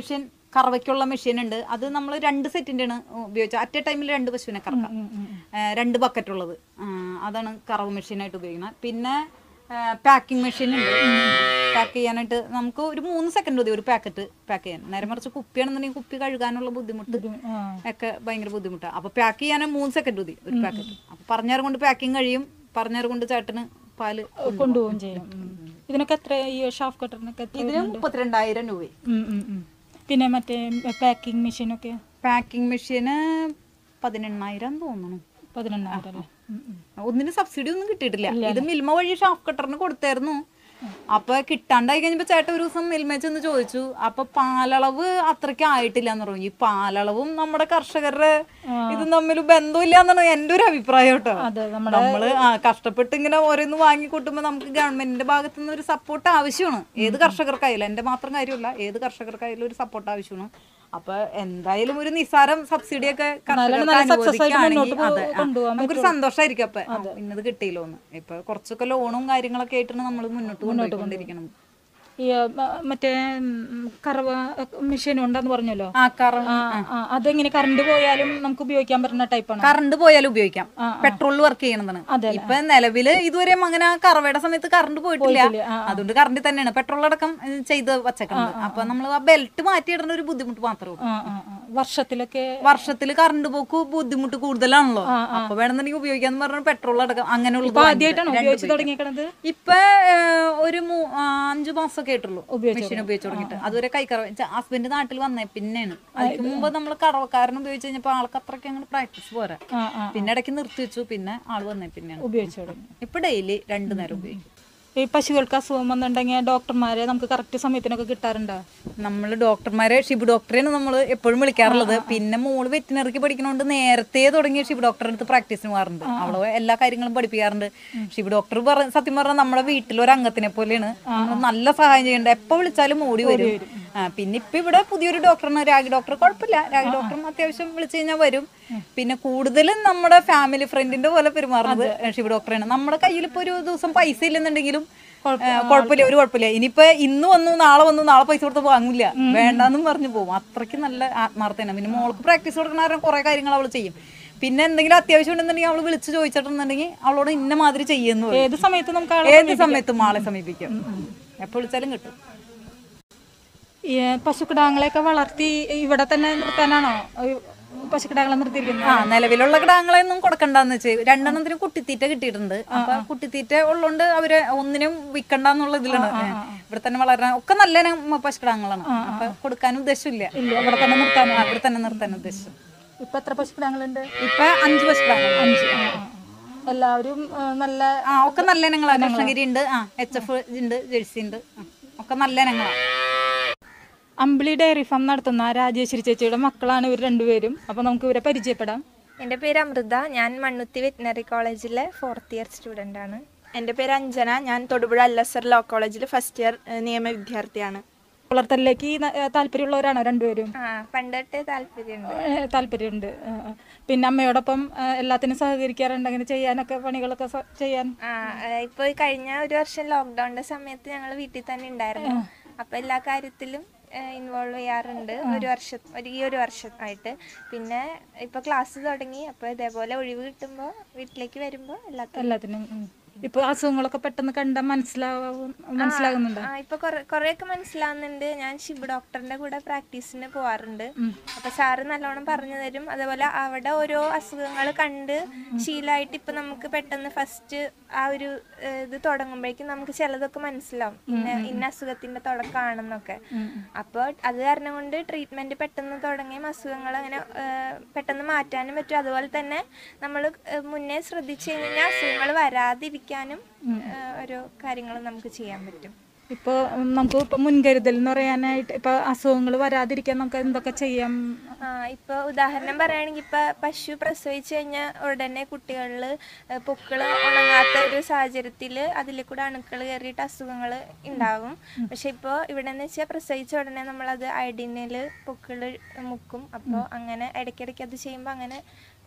കറവയ്ക്കുള്ള മെഷീൻ ഉണ്ട് അത് നമ്മൾ രണ്ട് സെറ്റിൻ്റെ ആണ് ഉപയോഗിച്ചത് അറ്റ് എ ടൈമിൽ രണ്ട് പശുവിനെ കറക്കാം ഏ, രണ്ട് ബക്കറ്റ് ഉള്ളത് ആ, അതാണ് കറവ് മെഷീനായിട്ട് ഉപയോഗിക്കുന്നത് പിന്നെ പാക്കിംഗ് മെഷീൻ ഉണ്ട് പാക്ക് ചെയ്യാനായിട്ട് നമുക്ക് ഒരു മൂന്ന് സെക്കൻഡ് മതി ഒരു പാക്കറ്റ് പാക്ക് ചെയ്യാൻ നേരെ മറിച്ച് കുപ്പിയാണെന്നുണ്ടെങ്കിൽ കുപ്പി കഴുകാനുള്ള ബുദ്ധിമുട്ട് ഒക്കെ ഭയങ്കര ബുദ്ധിമുട്ടാണ് അപ്പോൾ പാക്ക് ചെയ്യാൻ മൂന്ന് സെക്കൻഡ് മതി ഒരു പാക്കറ്റ് അപ്പോൾ പറഞ്ഞാറ് കൊണ്ട് പാക്കിംഗ് കഴിയും പറഞ്ഞാറ് കൊണ്ട് ചേട്ടന് പാല് കൊണ്ടുപോവുകയും ചെയ്യും ഉം. ഇതിനൊക്കെ എത്ര ഈ ഷാഫ് കട്ടറിനൊക്കെ എത്ര ഇതിന് മുപ്പത്തിരണ്ടായിരം രൂപയും ഉം, ഉം, ഉം. പിന്നെ മറ്റേ പാക്കിംഗ് മെഷീനൊക്കെ പാക്കിംഗ് മെഷീന് പതിനെണ്ണായിരം തോന്നുന്നു പതിനെണ്ണായിരം അല്ലേ ഉം, ഉം. ഒന്നിനും സബ്സിഡി ഒന്നും കിട്ടിയിട്ടില്ല ഇത് മിൽമ വഴി ഷാഫ് കട്ടറിന് കൊടുത്തായിരുന്നു അപ്പൊ കിട്ടാണ്ടായി കഴിഞ്ഞപ്പോ ചേട്ടൻ ഒരു ദിവസം മിൽമ ചെന്ന് ചോദിച്ചു അപ്പൊ പാലളവ് അത്രയ്ക്ക് ആയിട്ടില്ല എന്ന് പറഞ്ഞു ഈ പാലളവും നമ്മുടെ കർഷകരുടെ ഇത് തമ്മിൽ ബന്ധമില്ല എന്നാണ് എന്റെ ഒരു അഭിപ്രായം കേട്ടോ അതെ നമ്മള് ആ കഷ്ടപ്പെട്ട് ഇങ്ങനെ ഓരോന്ന് വാങ്ങി കൂട്ടുമ്പോ നമുക്ക് ഗവൺമെന്റിന്റെ ഭാഗത്തു നിന്ന് ഒരു സപ്പോർട്ട് ആവശ്യമാണ് ഏത് കർഷകർക്കായാലും എന്റെ മാത്രം കാര്യമല്ല ഏത് കർഷകർക്കായാലും ഒരു സപ്പോർട്ട് ആവശ്യമാണ് അപ്പൊ എന്തായാലും ഒരു നിസ്സാരം സബ്സിഡി ഒക്കെ കർഷകർക്ക് നല്ല success ആയിട്ട് അനുവദിക്കുകയാണെങ്കിൽ മുന്നോട്ട് അതെ, ആ, കൊണ്ടുപോകാൻ നമുക്കൊരു സന്തോഷമായിരിക്കും അപ്പൊ ആ, ഇന്നത് കിട്ടിയില്ലോന്ന് ഇപ്പൊ കുറച്ചൊക്കെ ലോണും കാര്യങ്ങളൊക്കെ ആയിട്ടാണ് നമ്മൾ മുന്നോട്ട് കൊണ്ടുപോയിക്കൊണ്ടിരിക്കണം ഈ ആ, മ- മറ്റേ ഉം, കറവ മെഷീൻ ഉണ്ടെന്ന് പറഞ്ഞല്ലോ ആ കറ ആ, ആ, അതെങ്ങനെ കറണ്ട് പോയാലും നമുക്ക് ഉപയോഗിക്കാൻ പറ്റുന്ന ടൈപ്പാണ് കറണ്ട് പോയാലും ഉപയോഗിക്കാം പെട്രോളിൽ വർക്ക് ചെയ്യണതാണ് ഇപ്പൊ നിലവില് ഇതുവരെ അങ്ങനെ ആ കറവയുടെ സമയത്ത് കറണ്ട് പോയിട്ടില്ല അതുകൊണ്ട് കറണ്ട് തന്നെയാണ് പെട്രോൾ അടക്കം ഏ, ചെയ്ത് വച്ചേക്കുന്നത് അപ്പൊ നമ്മൾ ആ ബെൽറ്റ് മാറ്റിയിടുന്ന ഒരു ബുദ്ധിമുട്ട് മാത്രമേ ഉള്ളൂ ആ, ആ, ആ. വർഷത്തിലൊക്കെ വർഷത്തിൽ കറണ്ട് പോക്ക് ബുദ്ധിമുട്ട് കൂടുതലാണല്ലോ അപ്പൊ വേണമെന്നുണ്ടെങ്കിൽ ഉപയോഗിക്കാന്ന് പറഞ്ഞ പെട്രോൾ അടക്കം അങ്ങനെയുള്ള ആദ്യമായിട്ടാണോ ഉപയോഗിച്ച് തുടങ്ങിയേക്കണത് ഇപ്പൊ ഏഹ്, ഒരു മൂ- ആ, അഞ്ചു മാസമൊക്കെ ആയിട്ടുള്ളൂ മെഷീൻ ഉപയോഗിച്ച് തുടങ്ങിയിട്ട് അതുവരെ കൈക്കറ ഹസ്ബൻഡ് നാട്ടിൽ വന്നേ പിന്നെയാണ് അതിന് മുമ്പ് നമ്മൾ കറവക്കാരൻ ഉപയോഗിച്ച് കഴിഞ്ഞപ്പോ ആൾക്ക് അത്രയ്ക്ക് അങ്ങനെ പ്രാക്ടീസ് പോരാ ആ, ആ. പിന്നെ ഇടയ്ക്ക് നിർത്തി വെച്ചു പിന്നെ ആള് വന്നേ പിന്നെയാണ് ഉപയോഗിച്ച് തുടങ്ങി ഇപ്പൊ ഡെയിലി രണ്ടു നേരം ഉപയോഗിക്കും ഈ പശുക്കൾക്ക് അസുഖം വന്നിട്ടുണ്ടെങ്കിൽ ഡോക്ടർമാരെ നമുക്ക് കറക്റ്റ് സമയത്തിനൊക്കെ കിട്ടാറുണ്ടോ നമ്മൾ ഡോക്ടർമാരെ ഷിബ് ഡോക്ടറെയാണ് നമ്മൾ എപ്പോഴും വിളിക്കാറുള്ളത് പിന്നെ മോള് വെറ്റിനറിക്ക് പഠിക്കണോണ്ട് നേരത്തെ തുടങ്ങിയ ഷിബ് ഡോക്ടറെ അടുത്ത് പ്രാക്ടീസിന് പോകാറുണ്ട് അവള് എല്ലാ കാര്യങ്ങളും പഠിപ്പിക്കാറുണ്ട് ഷിബ് ഡോക്ടർ പറ സത്യം പറഞ്ഞാൽ നമ്മുടെ വീട്ടിൽ ഒരു അംഗത്തിനെ പോലെയാണ് നമ്മള് നല്ല സഹായം ചെയ്യേണ്ടത് എപ്പോ വിളിച്ചാലും ഓടി വരും ആ, പിന്നെ ഇപ്പൊ ഇവിടെ പുതിയൊരു ഡോക്ടറാണ് രാഗി ഡോക്ടർ കുഴപ്പമില്ല രാഗി ഡോക്ടറും അത്യാവശ്യം വിളിച്ചു കഴിഞ്ഞാൽ വരും പിന്നെ കൂടുതലും നമ്മുടെ ഫാമിലി ഫ്രണ്ടിന്റെ പോലെ പെരുമാറുന്നത് ഷിബ് ഡോക്ടറാണ് നമ്മുടെ കയ്യിൽ ഇപ്പൊ ഒരു ദിവസം പൈസ ഇല്ലെന്നുണ്ടെങ്കിലും ഏ, കുഴപ്പമില്ല ഒരു കുഴപ്പമില്ല ഇനിയിപ്പോ ഇന്ന് വന്നു നാളെ വന്നു നാളെ പൈസ കൊടുത്ത് വാങ്ങില്ല വേണ്ടാന്നും പറഞ്ഞു പോകും അത്രയ്ക്ക് നല്ല ആത്മാർത്ഥന പിന്നെ മോൾക്ക് പ്രാക്ടീസ് കൊടുക്കണ കാരണം കുറെ കാര്യങ്ങൾ അവൾ ചെയ്യും പിന്നെ എന്തെങ്കിലും അത്യാവശ്യം ഉണ്ടെന്നുണ്ടെങ്കിൽ അവൾ വിളിച്ച് ചോദിച്ചിട്ടുണ്ടെങ്കിൽ അവളോട് ഇന്ന മാതിരി ചെയ്യുന്നു പറയും. ഏത് സമയത്ത് നമുക്ക് ആളെ ഏത് സമയത്തും ആളെ സമീപിക്കാം എപ്പോ വിളിച്ചാലും കിട്ടും ഈ പശുക്കിടാങ്ങളെയൊക്കെ വളർത്തി ഇവിടെ തന്നെ നിർത്താനാണോ ഈ പശുക്കിടാങ്ങളെ നിർത്തിയിരിക്കുന്നത് ആ നിലവിലുള്ള കിടാങ്ങളെയൊന്നും കൊടുക്കണ്ടെന്ന് വെച്ച് രണ്ടെണ്ണത്തിന് കുട്ടിത്തീറ്റ കിട്ടിയിട്ടുണ്ട് അപ്പൊ കുട്ടിത്തീറ്റ ഉള്ളതുകൊണ്ട് അവര് ഒന്നിനും വിൽക്കണ്ടെന്നുള്ള ഇതിലാണ് ഇവിടെ തന്നെ വളരാൻ ഒക്കെ നല്ല ഇനം പശുക്കിടാങ്ങളാണ് അപ്പൊ കൊടുക്കാൻ ഉദ്ദേശമില്ല ഇല്ല ഇവിടെ തന്നെ നിർത്താൻ ആ, ഇവിടെ തന്നെ നിർത്താൻ ഉദ്ദേശം ഇപ്പൊ എത്ര പശുക്കിടാങ്ങളുണ്ട് ഇപ്പൊ അഞ്ച് പശുക്കിടാങ്ങൾ അഞ്ച് ആ, ആ. എല്ലാവരും ആ, നല്ല ആ ഒക്കെ നല്ല ഇനങ്ങളാണ് കൃഷ്ണഗിരി ഉണ്ട് ആ എച്ച് എഫ് ഉണ്ട് ജേഴ്സി ഉണ്ട് ആ, ഒക്കെ നല്ല ഇനങ്ങളാണ് അമ്പിളി ഡയറി ഫാം നടത്തുന്ന രാജേശ്വരി ചേച്ചിയുടെ മക്കളാണ് ഇവർ രണ്ടുപേരും അപ്പൊ നമുക്ക് ഇവരെ പരിചയപ്പെടാം എൻ്റെ പേര് അമൃത ഞാൻ മണ്ണുത്തി വെറ്റിനറി കോളേജിലെ ഫോർത്ത് ഇയർ സ്റ്റുഡൻ്റ് ആണ് എൻ്റെ പേര് അഞ്ജന ഞാൻ തൊടുപുഴ അല്ലസർ ലോ കോളേജിൽ ഫസ്റ്റ് ഇയർ ഏഹ്, നിയമ വിദ്യാർത്ഥിയാണ് വളർത്തലിലേക്ക് ന- ഏ, താല്പര്യമുള്ളവരാണോ രണ്ടുപേരും ആ പണ്ടൊട്ടേ താല്പര്യമുണ്ട് ഏ, താല്പര്യമുണ്ട് ആ, ആ. പിന്നെ അമ്മയോടൊപ്പം ആ, എല്ലാത്തിനും സഹകരിക്കാറുണ്ട് അങ്ങനെ ചെയ്യാനൊക്കെ പണികളൊക്കെ സ- ചെയ്യാൻ ആ ഇപ്പോൾ കഴിഞ്ഞ ഒരു വർഷം ലോക്ക്ഡൗണിൻ്റെ സമയത്ത് ഞങ്ങൾ വീട്ടിൽ തന്നെ ഉണ്ടായിരുന്നു അപ്പോൾ എല്ലാ കാര്യത്തിലും ഇൻവോൾവ് ചെയ്യാറുണ്ട് ഒരു വർഷം ഒരു ഈ ഒരു വർഷമായിട്ട് പിന്നെ ഇപ്പോൾ ക്ലാസ് തുടങ്ങി അപ്പോൾ ഇതേപോലെ ഒഴിവ് കിട്ടുമ്പോൾ വീട്ടിലേക്ക് വരുമ്പോൾ എല്ലാത്തിനും എല്ലാത്തിനും ഉം. ഇപ്പൊ അസുഖങ്ങളൊക്കെ പെട്ടെന്ന് കണ്ടാൽ മനസ്സിലാവും മനസ്സിലാകുന്നുണ്ട് ആ ഇപ്പൊ കൊറേ കുറെയൊക്കെ മനസ്സിലാവുന്നുണ്ട് ഞാൻ ശിബ് ഡോക്ടറിന്റെ കൂടെ പ്രാക്ടീസിന് പോവാറുണ്ട് അപ്പൊ സാറ് നല്ലോണം പറഞ്ഞു തരും അതേപോലെ അവിടെ ഓരോ അസുഖങ്ങൾ കണ്ട് ശീലമായിട്ട് ഇപ്പൊ നമുക്ക് പെട്ടെന്ന് ഫസ്റ്റ് ആ ഒരു ഏഹ്, ഇത് തുടങ്ങുമ്പോഴേക്കും നമുക്ക് ചിലതൊക്കെ മനസ്സിലാവും ഇന്ന ഇന്ന അസുഖത്തിന്റെ തുടക്കമാണെന്നൊക്കെ അപ്പോൾ അത് കാരണം കൊണ്ട് ട്രീറ്റ്മെന്റ് പെട്ടെന്ന് തുടങ്ങിയും അസുഖങ്ങൾ അങ്ങനെ ഏഹ്, പെട്ടെന്ന് മാറ്റാനും പറ്റും അതുപോലെ തന്നെ നമ്മൾ മുന്നേ ശ്രദ്ധിച്ചു കഴിഞ്ഞാൽ അസുഖങ്ങൾ വരാതിരിക്കാനും ഏഹ്, ഓരോ കാര്യങ്ങളും നമുക്ക് ചെയ്യാൻ പറ്റും ഇപ്പോൾ നമുക്ക് ഇപ്പൊ മുൻകരുതൽ എന്ന് പറയാനായിട്ട് ഇപ്പൊ അസുഖങ്ങൾ വരാതിരിക്കാൻ നമുക്ക് എന്തൊക്കെ ചെയ്യാം ആ ഇപ്പൊ ഉദാഹരണം പറയുകയാണെങ്കിൽ ഇപ്പൊ പശു പ്രസവിച്ചു കഴിഞ്ഞാൽ ഉടനെ കുട്ടികളിൽ പൊക്കിള് ഉണങ്ങാത്ത ഒരു സാഹചര്യത്തിൽ അതിൽ കൂടെ അണുക്കൾ കയറിയിട്ട് അസുഖങ്ങൾ ഉണ്ടാവും പക്ഷെ ഇപ്പോൾ ഇവിടെ എന്ന് വെച്ചാൽ പ്രസവിച്ച ഉടനെ നമ്മളത് അയഡിനിൽ പൊക്കിള് മുക്കും അപ്പോൾ അങ്ങനെ ഇടയ്ക്കിടയ്ക്ക് അത് ചെയ്യുമ്പോൾ അങ്ങനെ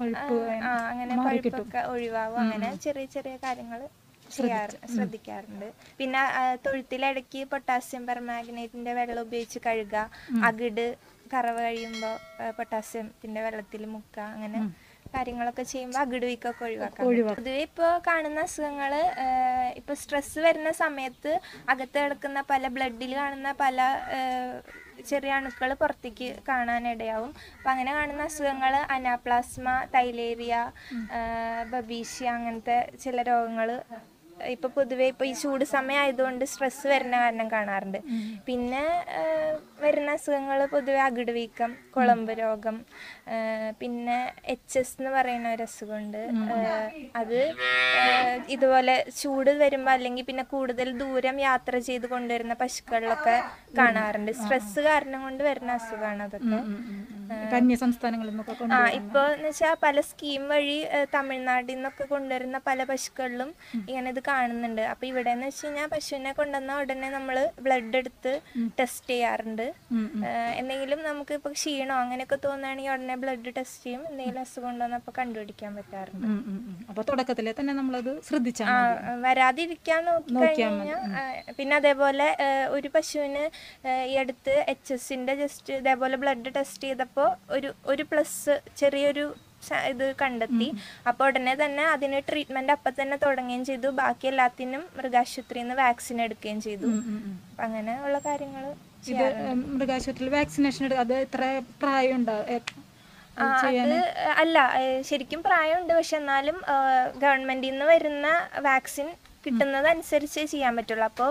ആ അങ്ങനെ പഴുപ്പൊക്കെ ഒഴിവാകും അങ്ങനെ ചെറിയ ചെറിയ കാര്യങ്ങൾ ചെയ്യാറ് ശ്രദ്ധിക്കാറുണ്ട് പിന്നെ ആ, തൊഴുത്തിലിടയ്ക്ക് പൊട്ടാസ്യം പെർമാഗ്നേറ്റിന്റെ വെള്ളം ഉപയോഗിച്ച് കഴുകുക അകിട് കറവ കഴിയുമ്പോൾ പൊട്ടാസ്യത്തിന്റെ വെള്ളത്തിൽ മുക്കുക അങ്ങനെ കാര്യങ്ങളൊക്കെ ചെയ്യുമ്പോൾ അകിട് വീക്കൊക്കെ ഒഴിവാക്കാം പൊതുവെ ഇപ്പോൾ കാണുന്ന അസുഖങ്ങൾ ഇപ്പോൾ സ്ട്രെസ് വരുന്ന സമയത്ത് അകത്ത് കിടക്കുന്ന പല ബ്ലഡിൽ കാണുന്ന പല ഏഹ്, ചെറിയ അണുക്കൾ പുറത്തേക്ക് കാണാനിടയാവും അപ്പം അങ്ങനെ കാണുന്ന അസുഖങ്ങൾ അനാപ്ലാസ്മ തൈലേറിയ ബബീഷ്യ അങ്ങനത്തെ ചില രോഗങ്ങൾ ഇപ്പൊ പൊതുവെ ഇപ്പൊ ഈ ചൂട് സമയം ആയതുകൊണ്ട് സ്ട്രെസ് വരുന്ന കാരണം കാണാറുണ്ട് പിന്നെ ആ, വരുന്ന അസുഖങ്ങൾ പൊതുവെ അകിട് വീക്കം കുളമ്പ് രോഗം ആ, പിന്നെ എച്ച് എസ് എന്ന് പറയുന്ന ഒരു അസുഖമുണ്ട് ആ, അത് ആ, ഇതുപോലെ ചൂട് വരുമ്പോൾ അല്ലെങ്കിൽ പിന്നെ കൂടുതൽ ദൂരം യാത്ര ചെയ്ത് കൊണ്ടുവരുന്ന പശുക്കളിലൊക്കെ കാണാറുണ്ട് സ്ട്രെസ് കാരണം കൊണ്ട് വരുന്ന അസുഖമാണ് അതൊക്കെ ഇപ്പൊ അന്യ സംസ്ഥാനങ്ങളിൽ നിന്നൊക്കെ ആ കൊണ്ടുവരുന്ന ഇപ്പൊ എന്ന് വെച്ചാൽ പല സ്കീം വഴി ഏഹ്, തമിഴ്നാട്ടിൽ നിന്നൊക്കെ കൊണ്ടുവരുന്ന പല പശുക്കളിലും ഇങ്ങനെ ഇത് കാണുന്നുണ്ട് അപ്പൊ ഇവിടെ എന്ന് വെച്ച് കഴിഞ്ഞാൽ പശുവിനെ കൊണ്ടുവന്ന ഉടനെ നമ്മൾ ബ്ലഡ് എടുത്ത് ടെസ്റ്റ് ചെയ്യാറുണ്ട് ഏഹ്, എന്തെങ്കിലും നമുക്ക് ഇപ്പൊ ക്ഷീണോ അങ്ങനെയൊക്കെ തോന്നുകയാണെങ്കിൽ ഉടനെ ബ്ലഡ് ടെസ്റ്റ് ചെയ്യും എന്തെങ്കിലും അസുഖം ഉണ്ടോ എന്ന് അപ്പൊ കണ്ടുപിടിക്കാൻ പറ്റാറുണ്ട് ഉം, ഉം, ഉം. അപ്പൊ തുടക്കത്തിലെ തന്നെ നമ്മളത് ശ്രദ്ധിച്ചാൽ ആ മതി വരാതിരിക്കാൻ നോക്കി കഴിഞ്ഞാൽ പിന്നെ അതേപോലെ ഏഹ്, ഒരു പശുവിന് ഏഹ്, ഈ അടുത്ത് എച്ച് എസിന്റെ ജസ്റ്റ് ഇതേപോലെ ബ്ലഡ് ടെസ്റ്റ് ചെയ്തപ്പോൾ ഒരു ഒരു പ്ലസ് ചെറിയൊരു സ- ഇത് കണ്ടെത്തി അപ്പോൾ ഉടനെ തന്നെ അതിന് ട്രീറ്റ്മെന്റ് അപ്പം തന്നെ തുടങ്ങുകയും ചെയ്തു ബാക്കി എല്ലാത്തിനും മൃഗാശുപത്രിയിൽ നിന്ന് വാക്സിൻ എടുക്കുകയും ചെയ്തു അപ്പം അങ്ങനെ ഉള്ള കാര്യങ്ങൾ ഇത് മൃഗാശുപത്രിയിൽ വാക്സിനേഷൻ എടുക്കുക അത് എത്ര പ്രായം ഉണ്ടോ ആ, അത് അല്ല ഏഹ് ശരിക്കും പ്രായമുണ്ട് പക്ഷെ എന്നാലും ഗവൺമെന്റിൽ നിന്ന് വരുന്ന വാക്സിൻ കിട്ടുന്നതനുസരിച്ച് ചെയ്യാൻ പറ്റുള്ളൂ അപ്പോൾ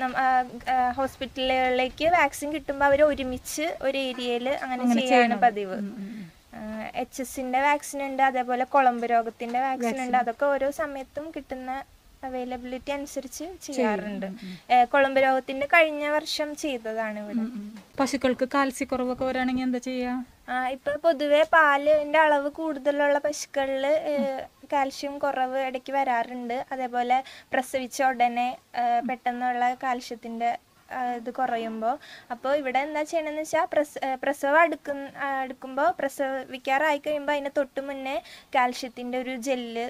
ഹോസ്പിറ്റലുകളിലേക്ക് വാക്സിൻ കിട്ടുമ്പോൾ അവർ ഒരുമിച്ച് ഒരു ഏരിയയിൽ അങ്ങനെ ചെയ്യാണ് പതിവ് എച്ച് എസിന്റെ വാക്സിൻ ഉണ്ട് അതേപോലെ കുളമ്പ് രോഗത്തിന്റെ വാക്സിൻ ഉണ്ട് അതൊക്കെ ഓരോ സമയത്തും കിട്ടുന്ന അവൈലബിലിറ്റി അനുസരിച്ച് ചെയ്യാറുണ്ട് ഏഹ് കുളമ്പ് രോഗത്തിന്റെ കഴിഞ്ഞ വർഷം ചെയ്തതാണ് ഇവിടെ പശുക്കൾക്ക് കാൽസ്യക്കുറവൊക്കെ വരാണെങ്കിൽ എന്താ ചെയ്യാ ആ ഇപ്പൊ പൊതുവെ പാലിന്റെ അളവ് കൂടുതലുള്ള പശുക്കളിൽ കാൽഷ്യം കുറവ് ഇടയ്ക്ക് വരാറുണ്ട് അതേപോലെ പ്രസവിച്ച ഉടനെ ഏ, പെട്ടെന്നുള്ള കാൽഷ്യത്തിന്റെ ആ, ഇത് കുറയുമ്പോൾ അപ്പോൾ ഇവിടെ എന്താ ചെയ്യണമെന്ന് വെച്ചാൽ പ്രസ ഏ, പ്രസവം അടുക്കുന്ന അടുക്കുമ്പോൾ പ്രസവിക്കാറായി കഴിയുമ്പോൾ അതിന് തൊട്ട് മുന്നേ കാൽഷ്യത്തിന്റെ ഒരു ജെല്ല്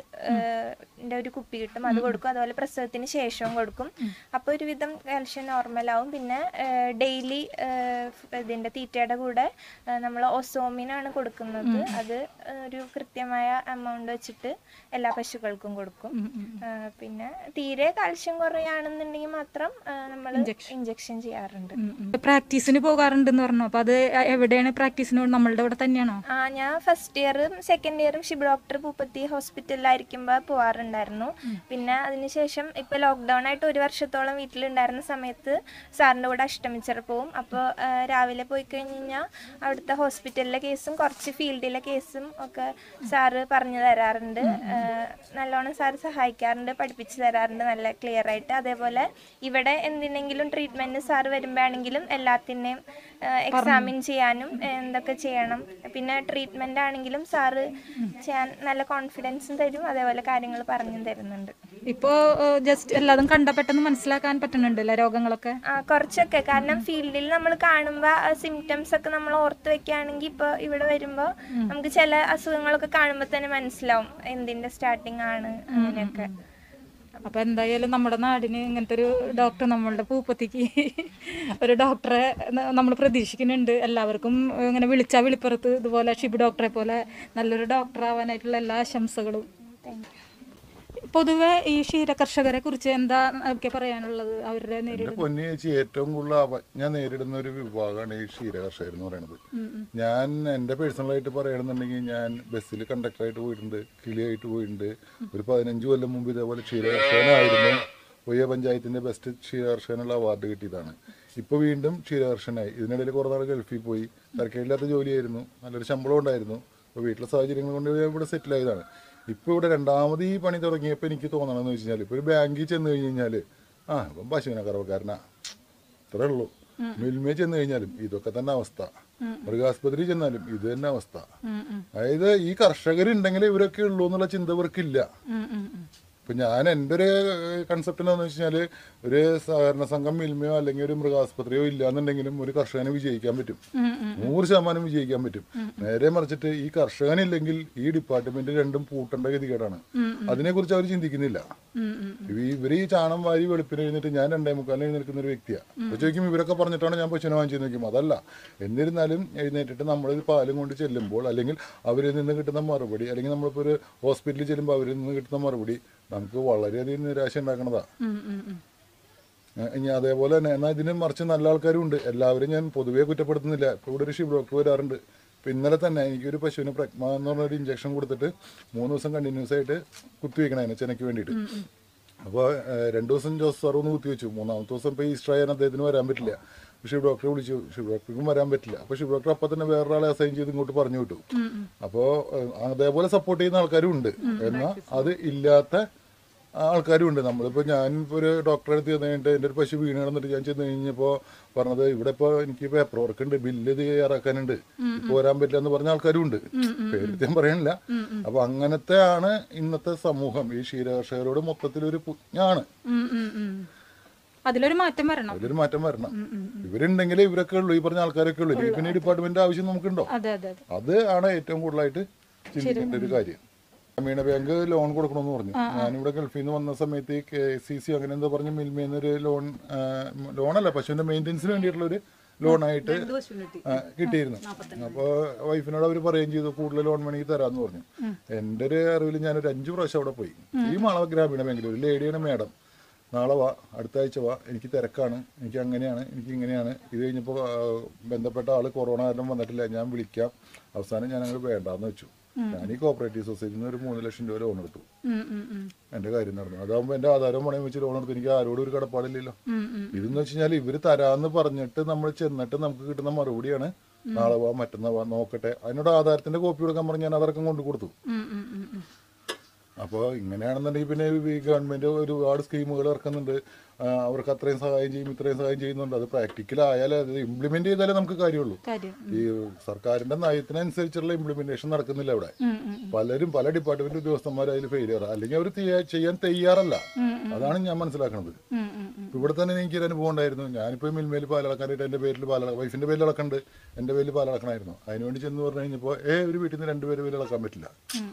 ന്റെ ഒരു കുപ്പി കിട്ടും അത് കൊടുക്കും അതുപോലെ പ്രസവത്തിന് ശേഷവും കൊടുക്കും അപ്പോൾ ഒരുവിധം കാൽഷ്യം നോർമലാവും പിന്നെ ഡെയിലി ഇതിന്റെ തീറ്റയുടെ കൂടെ നമ്മൾ ഒസോമിനാണ് കൊടുക്കുന്നത് അത് ഒരു കൃത്യമായ എമൗണ്ട് വെച്ചിട്ട് എല്ലാ പശുക്കൾക്കും കൊടുക്കും ആ, പിന്നെ തീരെ കാൽഷ്യം കുറയാണെന്നുണ്ടെങ്കിൽ മാത്രം നമ്മൾ ഇഞ്ചക്ഷൻ ചെയ്യാറുണ്ട് പ്രാക്ടീസിന് പോകാറുണ്ടെന്ന് പറഞ്ഞു അപ്പൊ അത് എവിടെയാണ് പ്രാക്ടീസിന് നമ്മളുടെ ഇവിടെ തന്നെയാണോ ആ ഞാൻ ഫസ്റ്റ് ഇയറും സെക്കൻഡ് ഇയറും ഷിബ് ഡോക്ടർ പൂപ്പത്തി ഹോസ്പിറ്റലിലായിരിക്കുമ്പോൾ പോവാറുണ്ടായിരുന്നു പിന്നെ അതിനുശേഷം ഇപ്പൊ ലോക്ക്ഡൗൺ ആയിട്ട് ഒരു വർഷത്തോളം വീട്ടിലുണ്ടായിരുന്ന സമയത്ത് സാറിന്റെ കൂടെ അഷ്ടമിച്ചറ പോവും അപ്പോൾ രാവിലെ പോയി കഴിഞ്ഞ് കഴിഞ്ഞാൽ അവിടുത്തെ ഹോസ്പിറ്റലിലെ കേസും കുറച്ച് ഫീൽഡിലെ കേസും ഒക്കെ സാറ് പറഞ്ഞു തരാറുണ്ട് ആ, നല്ലോണം സാറ് സഹായിക്കാറുണ്ട് പഠിപ്പിച്ചു തരാറുണ്ട് നല്ല ക്ലിയർ ആയിട്ട് അതേപോലെ ഇവിടെ എന്തിനെങ്കിലും ട്രീറ്റ്മെന്റ് സാറ് വരുമ്പോഴാണെങ്കിലും എല്ലാത്തിനെയും എക്സാമിൻ ചെയ്യാനും ഏ, എന്തൊക്കെ ചെയ്യണം പിന്നെ ട്രീറ്റ്മെന്റ് ആണെങ്കിലും സാറ് ചെയ്യാൻ നല്ല കോൺഫിഡൻസും തരും അതേപോലെ കാര്യങ്ങൾ പറഞ്ഞും തരുന്നുണ്ട് ഇപ്പോ ജസ്റ്റ് എല്ലാതും കണ്ട പെട്ടെന്ന് മനസ്സിലാക്കാൻ പറ്റുന്നുണ്ടല്ലേ രോഗങ്ങളൊക്കെ ആ കുറച്ചൊക്കെ കാരണം ഫീൽഡിൽ നമ്മൾ കാണുമ്പോൾ സിംറ്റംസ് ഒക്കെ നമ്മൾ ഓർത്ത് വെക്കുകയാണെങ്കിൽ ഇപ്പോൾ ഇവിടെ വരുമ്പോൾ നമുക്ക് ചില അസുഖങ്ങളൊക്കെ കാണുമ്പോൾ തന്നെ മനസ്സിലാവും എന്തിന്റെ സ്റ്റാർട്ടിങ് ആണ് അങ്ങനെയൊക്കെ അപ്പൊ എന്തായാലും നമ്മുടെ നാടിന് ഇങ്ങനത്തെ ഒരു ഡോക്ടർ നമ്മളുടെ പൂപ്പത്തിക്ക് ഒരു ഡോക്ടറെ നമ്മൾ പ്രതീക്ഷിക്കുന്നുണ്ട് എല്ലാവർക്കും ഇങ്ങനെ വിളിച്ചാ വിളിപ്പുറത്ത് ഇതുപോലെ ഷിബ് ഡോക്ടറെ പോലെ നല്ലൊരു ഡോക്ടർ ആവാനായിട്ടുള്ള എല്ലാ ആശംസകളും താങ്ക് യു പൊതുവെ ഈ ക്ഷീര കർഷകരെ കുറിച്ച് എന്താ ഒക്കെ പറയാനുള്ളത് അവരുടെ എന്റെ നേരിടുന്ന പൊന്നി ചേച്ചി ഏറ്റവും കൂടുതൽ അവജ്ഞ നേരിടുന്ന ഒരു വിഭാഗമാണ് ഈ ക്ഷീരകർഷകർ എന്ന് പറയുന്നത് ഞാൻ എന്റെ പേഴ്സണലായിട്ട് പറയണമെന്നുണ്ടെങ്കിൽ ഞാൻ ബസ്സിൽ കണ്ടക്ടറായിട്ട് പോയിട്ടുണ്ട് കിളിയായിട്ട് പോയിട്ടുണ്ട് ഒരു പതിനഞ്ച് കൊല്ലം മുമ്പ് ഇതേപോലെ ക്ഷീരകർഷകനായിരുന്നു ഒയ്യ പഞ്ചായത്തിന്റെ ബെസ്റ്റ് ക്ഷീരകർഷകനുള്ള അവാർഡ് കിട്ടിയതാണ് ഇപ്പൊ വീണ്ടും ക്ഷീരകർഷകനായി ഇതിനിടയിൽ കുറേ നാൾ ഗൾഫിൽ പോയി തിരക്കേടില്ലാത്ത ജോലിയായിരുന്നു നല്ലൊരു ശമ്പളം ഉണ്ടായിരുന്നു അപ്പോൾ വീട്ടിലെ സാഹചര്യങ്ങൾ കൊണ്ട് ഞാൻ ഇവിടെ സെറ്റിൽ ആയതാണ് ഇപ്പോൾ ഇവിടെ രണ്ടാമത് ഈ പണി തുടങ്ങിയപ്പോൾ എനിക്ക് തോന്നണമെന്ന് വെച്ച് കഴിഞ്ഞാൽ ഇപ്പോൾ ഒരു ബാങ്കിൽ ചെന്ന് കഴിഞ്ഞ് കഴിഞ്ഞാൽ ആ ഇപ്പം പശുവിനെ കറവക്കാരനാ ഇത്രേ ഉള്ളൂ മിൽമയിൽ ചെന്ന് കഴിഞ്ഞാലും ഇതൊക്കെ തന്നെ അവസ്ഥ മൃഗാസ്പത്രി ചെന്നാലും ഇത് തന്നെ അവസ്ഥ അതായത് ഈ കർഷകരുണ്ടെങ്കിലേ ഇവരൊക്കെ ഉള്ളൂ എന്നുള്ള ചിന്ത ഇവർക്കില്ല ഇപ്പൊ ഞാൻ എൻ്റെ ഒരു കൺസെപ്റ്റ് എന്താണെന്ന് വെച്ച് കഴിഞ്ഞാൽ ഒരു സഹകരണ സംഘം മിൽമയോ അല്ലെങ്കിൽ ഒരു മൃഗാസ്പത്രിയോ ഇല്ലാന്നുണ്ടെങ്കിലും ഒരു കർഷകനെ വിജയിക്കാൻ പറ്റും നൂറ് ശതമാനം വിജയിക്കാൻ പറ്റും നേരെ മറിച്ചിട്ട് ഈ കർഷകനില്ലെങ്കിൽ ഈ ഡിപ്പാർട്ട്മെന്റ് രണ്ടും പൂട്ടേണ്ട ഗതികേടാണ് അതിനെക്കുറിച്ച് അവർ ചിന്തിക്കുന്നില്ല ഇവ- ഇവര് ഈ ചാണം വാരി വെളുപ്പിന് എഴുന്നിട്ട് ഞാൻ രണ്ടേ മുക്കാലിന് എഴുന്നേൽക്കുന്ന ഒരു വ്യക്തിയാണ് അപ്പൊ ചോദിക്കും ഇവരൊക്കെ പറഞ്ഞിട്ടാണ് ഞാൻ പശുവിനെ വാങ്ങിച്ചു നോക്കും അതല്ല എന്നിരുന്നാലും എഴുന്നേറ്റിട്ട് നമ്മളിത് പാലും കൊണ്ട് ചെല്ലുമ്പോൾ അല്ലെങ്കിൽ അവരിൽ നിന്ന് കിട്ടുന്ന മറുപടി അല്ലെങ്കിൽ നമ്മളിപ്പോൾ ഒരു ഹോസ്പിറ്റലിൽ ചെല്ലുമ്പോൾ അവരിൽ നിന്ന് കിട്ടുന്ന മറുപടി നമുക്ക് വളരെയധികം നിരാശ ഉണ്ടാക്കണതാ ഏഹ് ഇനി അതേപോലെ തന്നെ എന്നാൽ ഇതിന് മറിച്ച് നല്ല ആൾക്കാരും ഉണ്ട് എല്ലാവരും ഞാൻ പൊതുവേ കുറ്റപ്പെടുത്തുന്നില്ല ഇപ്പോൾ ഇവിടെ ഒരു ഷിബ് ഡോക്ടർ വരാറുണ്ട് ഇപ്പം ഇന്നലെ തന്നെ എനിക്കൊരു പശുവിന് പ്രഗ്മ എന്ന് പറഞ്ഞ ഒരു ഇഞ്ചക്ഷൻ കൊടുത്തിട്ട് മൂന്ന് ദിവസം കണ്ടിന്യൂസ് ആയിട്ട് കുത്തിവെക്കണം അതിന് ചെനയ്ക്ക് വേണ്ടിയിട്ട് അപ്പോൾ രണ്ട് ദിവസം ജോസ് സാർ ഒന്ന് കുത്തിവെച്ചു മൂന്നാമത്തെ ദിവസം ഇപ്പോൾ ഈസ്റ്റർ ആയാൽ അദ്ദേഹത്തിന് വരാൻ പറ്റില്ല ഷിബ് ഡോക്ടറെ വിളിച്ചു ഷിബ് ഡോക്ടർക്കും വരാൻ പറ്റില്ല അപ്പോൾ ഷിബ് ഡോക്ടർ അപ്പം തന്നെ വേറൊരാളെ അസൈൻ ചെയ്ത് ഇങ്ങോട്ട് പറഞ്ഞു വിട്ടു അപ്പോൾ അതേപോലെ സപ്പോർട്ട് ചെയ്യുന്ന ആൾക്കാരും ഉണ്ട് എന്നാൽ അത് ഇല്ലാത്ത ആൾക്കാരും ഉണ്ട് നമ്മളിപ്പോൾ ഞാൻ ഇപ്പോൾ ഒരു ഡോക്ടറെ അടുത്ത് ചെന്ന് കഴിഞ്ഞിട്ട് എൻ്റെ ഒരു പശു വീണ് കിടന്നിട്ട് ഞാൻ ചെന്ന് കഴിഞ്ഞപ്പോൾ പറഞ്ഞത് ഇവിടെ ഇപ്പോൾ എനിക്ക് പേപ്പർ വർക്ക് ഉണ്ട് ബില്ല് ഇത് തയ്യാറാക്കാനുണ്ട് ഇപ്പോൾ വരാൻ പറ്റില്ല എന്ന് പറഞ്ഞ ആൾക്കാരും ഉണ്ട് പേര് ഞാൻ പറയണില്ല അപ്പോൾ അങ്ങനത്തെ ആണ് ഇന്നത്തെ സമൂഹം ഈ ക്ഷീരകർഷകരോട് മൊത്തത്തിൽ ഒരു പുജ്ഞാണ് ഉം, ഉം, ഉം. അതിലൊരു മാറ്റം വരണം അതിലൊരു മാറ്റം വരണം ഇവരുണ്ടെങ്കിൽ ഇവരൊക്കെ ഉള്ളൂ ഈ പറഞ്ഞ ആൾക്കാരൊക്കെ ഉള്ളൂ ഇല്ലെങ്കിൽ പിന്നെ ഡിപ്പാർട്ട്മെന്റ് ആവശ്യം നമുക്കുണ്ടോ അതെ അതെ അതെ അത് ആണ് ഏറ്റവും കൂടുതലായിട്ട് ചിന്തിക്കേണ്ട ഒരു കാര്യം ഗ്രാമീണ ബാങ്ക് ലോൺ കൊടുക്കണമെന്ന് പറഞ്ഞു ഞാനിവിടെ ഗൾഫിൽ നിന്ന് വന്ന സമയത്ത് കെ സി സി അങ്ങനെ എന്താ പറഞ്ഞ മിൽമേന്ന് ഒരു ലോൺ ലോണല്ല പശുവിന്റെ മെയിൻ്റെനൻസിന് വേണ്ടിയിട്ടുള്ള ഒരു ലോണായിട്ട് ആ, കിട്ടിയിരുന്നു അപ്പോൾ വൈഫിനോട് അവർ പറയുകയും ചെയ്തു കൂടുതൽ ലോൺ വേണമെങ്കിൽ തരാമെന്ന് പറഞ്ഞു എൻ്റെ ഒരു അറിവിൽ ഞാനൊരു അഞ്ച് പ്രാവശ്യം അവിടെ പോയി ഈ മാളവ ഗ്രാമീണ ബാങ്കിൽ ഒരു ലേഡിയാണ് മാഡം നാളെ വാ അടുത്ത ആഴ്ച വാ എനിക്ക് തിരക്കാണ് എനിക്ക് അങ്ങനെയാണ് എനിക്ക് ഇങ്ങനെയാണ് ഇത് കഴിഞ്ഞപ്പോൾ ബന്ധപ്പെട്ട ആൾ കൊറോണ കാരണം വന്നിട്ടില്ല ഞാൻ വിളിക്കാം അവസാനം ഞാൻ അങ്ങോട്ട് വേണ്ടാന്ന് വെച്ചു ഞാൻ ഈ കോപ്പറേറ്റീവ് സൊസൈറ്റിയിൽ നിന്ന് ഒരു മൂന്ന് ലക്ഷം രൂപ ലോൺ എടുത്തു ഉം, ഉം, ഉം. എൻ്റെ കാര്യം നടന്നു അതാകുമ്പോൾ എൻ്റെ ആധാരം പണയം വെച്ച് ലോൺ എടുത്ത് എനിക്ക് ആരോടും ഒരു കടപ്പാടില്ലല്ലോ ഉം, ഉം. ഇതെന്ന് വെച്ച് കഴിഞ്ഞാൽ ഇവര് തരാന്ന് പറഞ്ഞിട്ട് നമ്മൾ ചെന്നിട്ട് നമുക്ക് കിട്ടുന്ന മറുപടിയാണ് നാളെ വാ മറ്റന്നാ വാ നോക്കട്ടെ അതിനോട് ആധാരത്തിന്റെ കോപ്പി കൊടുക്കാൻ പറഞ്ഞ് ഞാൻ അതടക്കം കൊണ്ടു കൊടുത്തു ഉം, ഉം, ഉം, ഉം. അപ്പോൾ ഇങ്ങനെയാണെന്നുണ്ടെങ്കിൽ പിന്നെ ഈ ഗവൺമെന്റ് ഒരുപാട് സ്കീമുകൾ ഇറക്കുന്നുണ്ട് ആ, അവർക്ക് അത്രയും സഹായം ചെയ്യും ഇത്രയും സഹായം ചെയ്യുന്നുണ്ട് അത് പ്രാക്ടിക്കൽ ആയാലേ അത് ഇംപ്ലിമെന്റ് ചെയ്താലേ നമുക്ക് കാര്യമുള്ളൂ കാര്യം ഈ സർക്കാരിന്റെ നയത്തിനനുസരിച്ചുള്ള ഇംപ്ലിമെന്റേഷൻ നടക്കുന്നില്ല അവിടെ ഉം, ഉം, പലരും പല ഡിപ്പാർട്ട്മെന്റ് ഉദ്യോഗസ്ഥന്മാർ അതിൽ ഫെയിലിയർ അല്ലെങ്കിൽ അവർ ചെയ്യാൻ തയ്യാറല്ല അതാണ് ഞാൻ മനസ്സിലാക്കുന്നത് ഉം, ഉം, ഉം. ഇപ്പൊ ഇവിടെ തന്നെ എനിക്ക് ഒരു അനുഭവം ഉണ്ടായിരുന്നു ഞാനിപ്പോൾ മിൽമേൽ പാലളക്കാനായിട്ട് എൻ്റെ പേരിൽ പാല വൈഫിൻ്റെ പേരിൽ അളക്കണ്ട് എൻ്റെ പേരിൽ പാലളക്കണമായിരുന്നു അതിനുവേണ്ടി ചെന്ന് പറഞ്ഞു കഴിഞ്ഞപ്പോൾ ഏ ഒരു വീട്ടിൽ നിന്ന് രണ്ടുപേര് പേരിൽ അളക്കാൻ പറ്റില്ല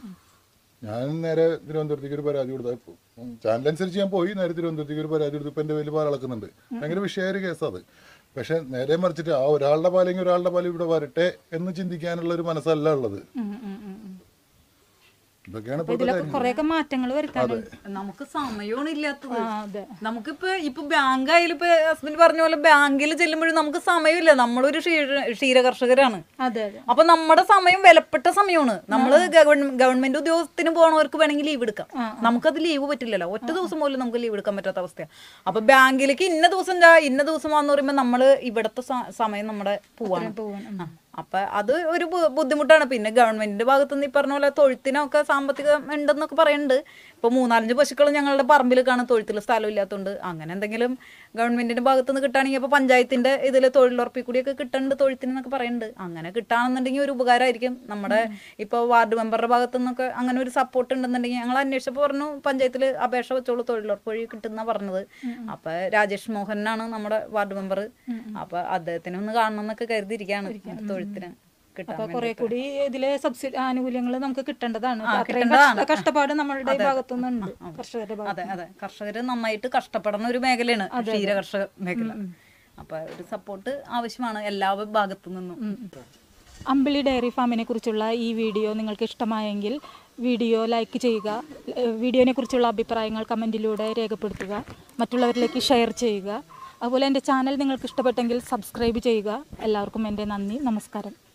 ഞാൻ നേരെ തിരുവനന്തപുരത്തേക്ക് ഒരു പരാതി കൊടുത്തു ചാനൽ അനുസരിച്ച് ഞാൻ പോയി നേരെ തിരുവനന്തപുരത്തേക്ക് ഒരു പരാതി കൊടുത്തു ഇപ്പം എൻ്റെ പേരിൽ പാലളക്കുന്നുണ്ട് ഭയങ്കര വിഷയമായ ഒരു കേസാണ് അത് പക്ഷെ നേരെ മറിച്ചിട്ട് ആ ഒരാളുടെ പാലെങ്കിൽ ഒരാളുടെ പാൽ ഇവിടെ വരട്ടെ എന്ന് ചിന്തിക്കാനുള്ള ഒരു മനസ്സല്ല ഉള്ളത് ഉം, ഉം, ഉം, ഉം. ഇതൊക്കെയാണ് അപ്പൊ ഇപ്പോഴത്തെ ഇതിലൊക്കെ കാര്യങ്ങൾ കുറെയൊക്കെ മാറ്റങ്ങൾ വരുത്താനുണ്ട് നമുക്ക് സമയമാണ് ഇല്ലാത്തത് ആ അതെ നമുക്കിപ്പോ ഇപ്പൊ ബാങ്ക് ആയാലും ഇപ്പൊ ഹസ്ബൻഡ് പറഞ്ഞ പോലെ ബാങ്കിൽ ചെല്ലുമ്പോഴും നമുക്ക് സമയമില്ല നമ്മളൊരു ക്ഷീര ക്ഷീരകർഷകരാണ് അതെ അതെ അപ്പൊ നമ്മുടെ സമയം വിലപ്പെട്ട സമയമാണ് നമ്മൾ ഗവൺമെന്റ് ഉദ്യോഗസ്ഥത്തിന് പോണവർക്ക് വേണമെങ്കിൽ ലീവ് എടുക്കാം നമുക്കത് ലീവ് പറ്റില്ലല്ലോ ഒറ്റ ദിവസം പോലും നമുക്ക് ലീവ് എടുക്കാൻ പറ്റാത്ത അവസ്ഥയാണ് അപ്പൊ ബാങ്കിലേക്ക് ഇന്ന ദിവസം എന്താ ഇന്ന ദിവസം ആന്ന് പറയുമ്പോൾ നമ്മൾ ഇവിടുത്തെ സ- സമയം നമ്മുടെ പോവാണ് പോവാൻ ആ, അപ്പൊ അത് ഒരു ബു- ബുദ്ധിമുട്ടാണ് പിന്നെ ഗവൺമെന്റിന്റെ ഭാഗത്ത് നിന്ന് ഈ പറഞ്ഞ പോലെ തൊഴുത്തിനൊക്കെ സാമ്പത്തികം ഉണ്ടെന്നൊക്കെ പറയുന്നുണ്ട് ഇപ്പൊ മൂന്നാലഞ്ച് പശുക്കൾ ഞങ്ങളുടെ പറമ്പിൽ കാണും തൊഴുത്തിൽ സ്ഥലം ഇല്ലാത്തതുകൊണ്ട് അങ്ങനെ എന്തെങ്കിലും ഗവൺമെന്റിന്റെ ഭാഗത്ത് നിന്ന് കിട്ടുകയാണെങ്കിൽ അപ്പൊ പഞ്ചായത്തിന്റെ ഇതിൽ തൊഴിലുറപ്പിൽ കൂടിയൊക്കെ കിട്ടുന്നുണ്ട് തൊഴുത്തിനൊക്കെ പറയുന്നുണ്ട് അങ്ങനെ കിട്ടാണെന്നുണ്ടെങ്കിൽ ഒരു ഉപകാരമായിരിക്കും നമ്മുടെ ഇപ്പൊ വാർഡ് മെമ്പറുടെ ഭാഗത്തു നിന്നൊക്കെ അങ്ങനെ ഒരു സപ്പോർട്ട് ഉണ്ടെന്നുണ്ടെങ്കിൽ ഞങ്ങൾ അന്വേഷിച്ചപ്പോൾ പറഞ്ഞു പഞ്ചായത്തിൽ അപേക്ഷ വെച്ചോളൂ തൊഴിലുറപ്പ് വഴി കിട്ടുന്ന പറഞ്ഞത് അപ്പൊ രാജേഷ് മോഹനാണ് നമ്മുടെ വാർഡ് മെമ്പർ അപ്പൊ അദ്ദേഹത്തിനെ ഒന്ന് കാണണം എന്നൊക്കെ കരുതിയിരിക്കുകയാണ് തൊഴുത്തിന് കിട്ടാൻ അപ്പൊ കുറെ കൂടി ഇതിലെ സബ്സിഡി ആനുകൂല്യങ്ങൾ നമുക്ക് കിട്ടേണ്ടതാണ് ആ, അത്രയും കിട്ടേണ്ടതാണ്. കഷ്ട- കഷ്ടപ്പാട് നമ്മളുടെ ഭാഗത്തുനിന്നുണ്ട് കർഷകരുടെ ഭാഗത്ത് അതെ അതെ കർഷകര് നന്നായിട്ട് കഷ്ടപ്പെടുന്ന ഒരു മേഖലയാണ് ക്ഷീര കർഷക മേഖല അപ്പൊ ഒരു സപ്പോർട്ട് ആവശ്യമാണ് എല്ലാ ഭാഗത്തു നിന്നും അമ്പിളി ഡയറി ഫാമിനെ കുറിച്ചുള്ള ഈ വീഡിയോ നിങ്ങൾക്ക് ഇഷ്ടമായെങ്കിൽ വീഡിയോ ലൈക്ക് ചെയ്യുക ഏഹ് വീഡിയോനെ കുറിച്ചുള്ള അഭിപ്രായങ്ങൾ കമൻറ്റിലൂടെ രേഖപ്പെടുത്തുക മറ്റുള്ളവരിലേക്ക് ഷെയർ ചെയ്യുക അതുപോലെ എൻ്റെ ചാനൽ നിങ്ങൾക്ക് ഇഷ്ടപ്പെട്ടെങ്കിൽ സബ്സ്ക്രൈബ് ചെയ്യുക എല്ലാവർക്കും എൻ്റെ നന്ദി നമസ്കാരം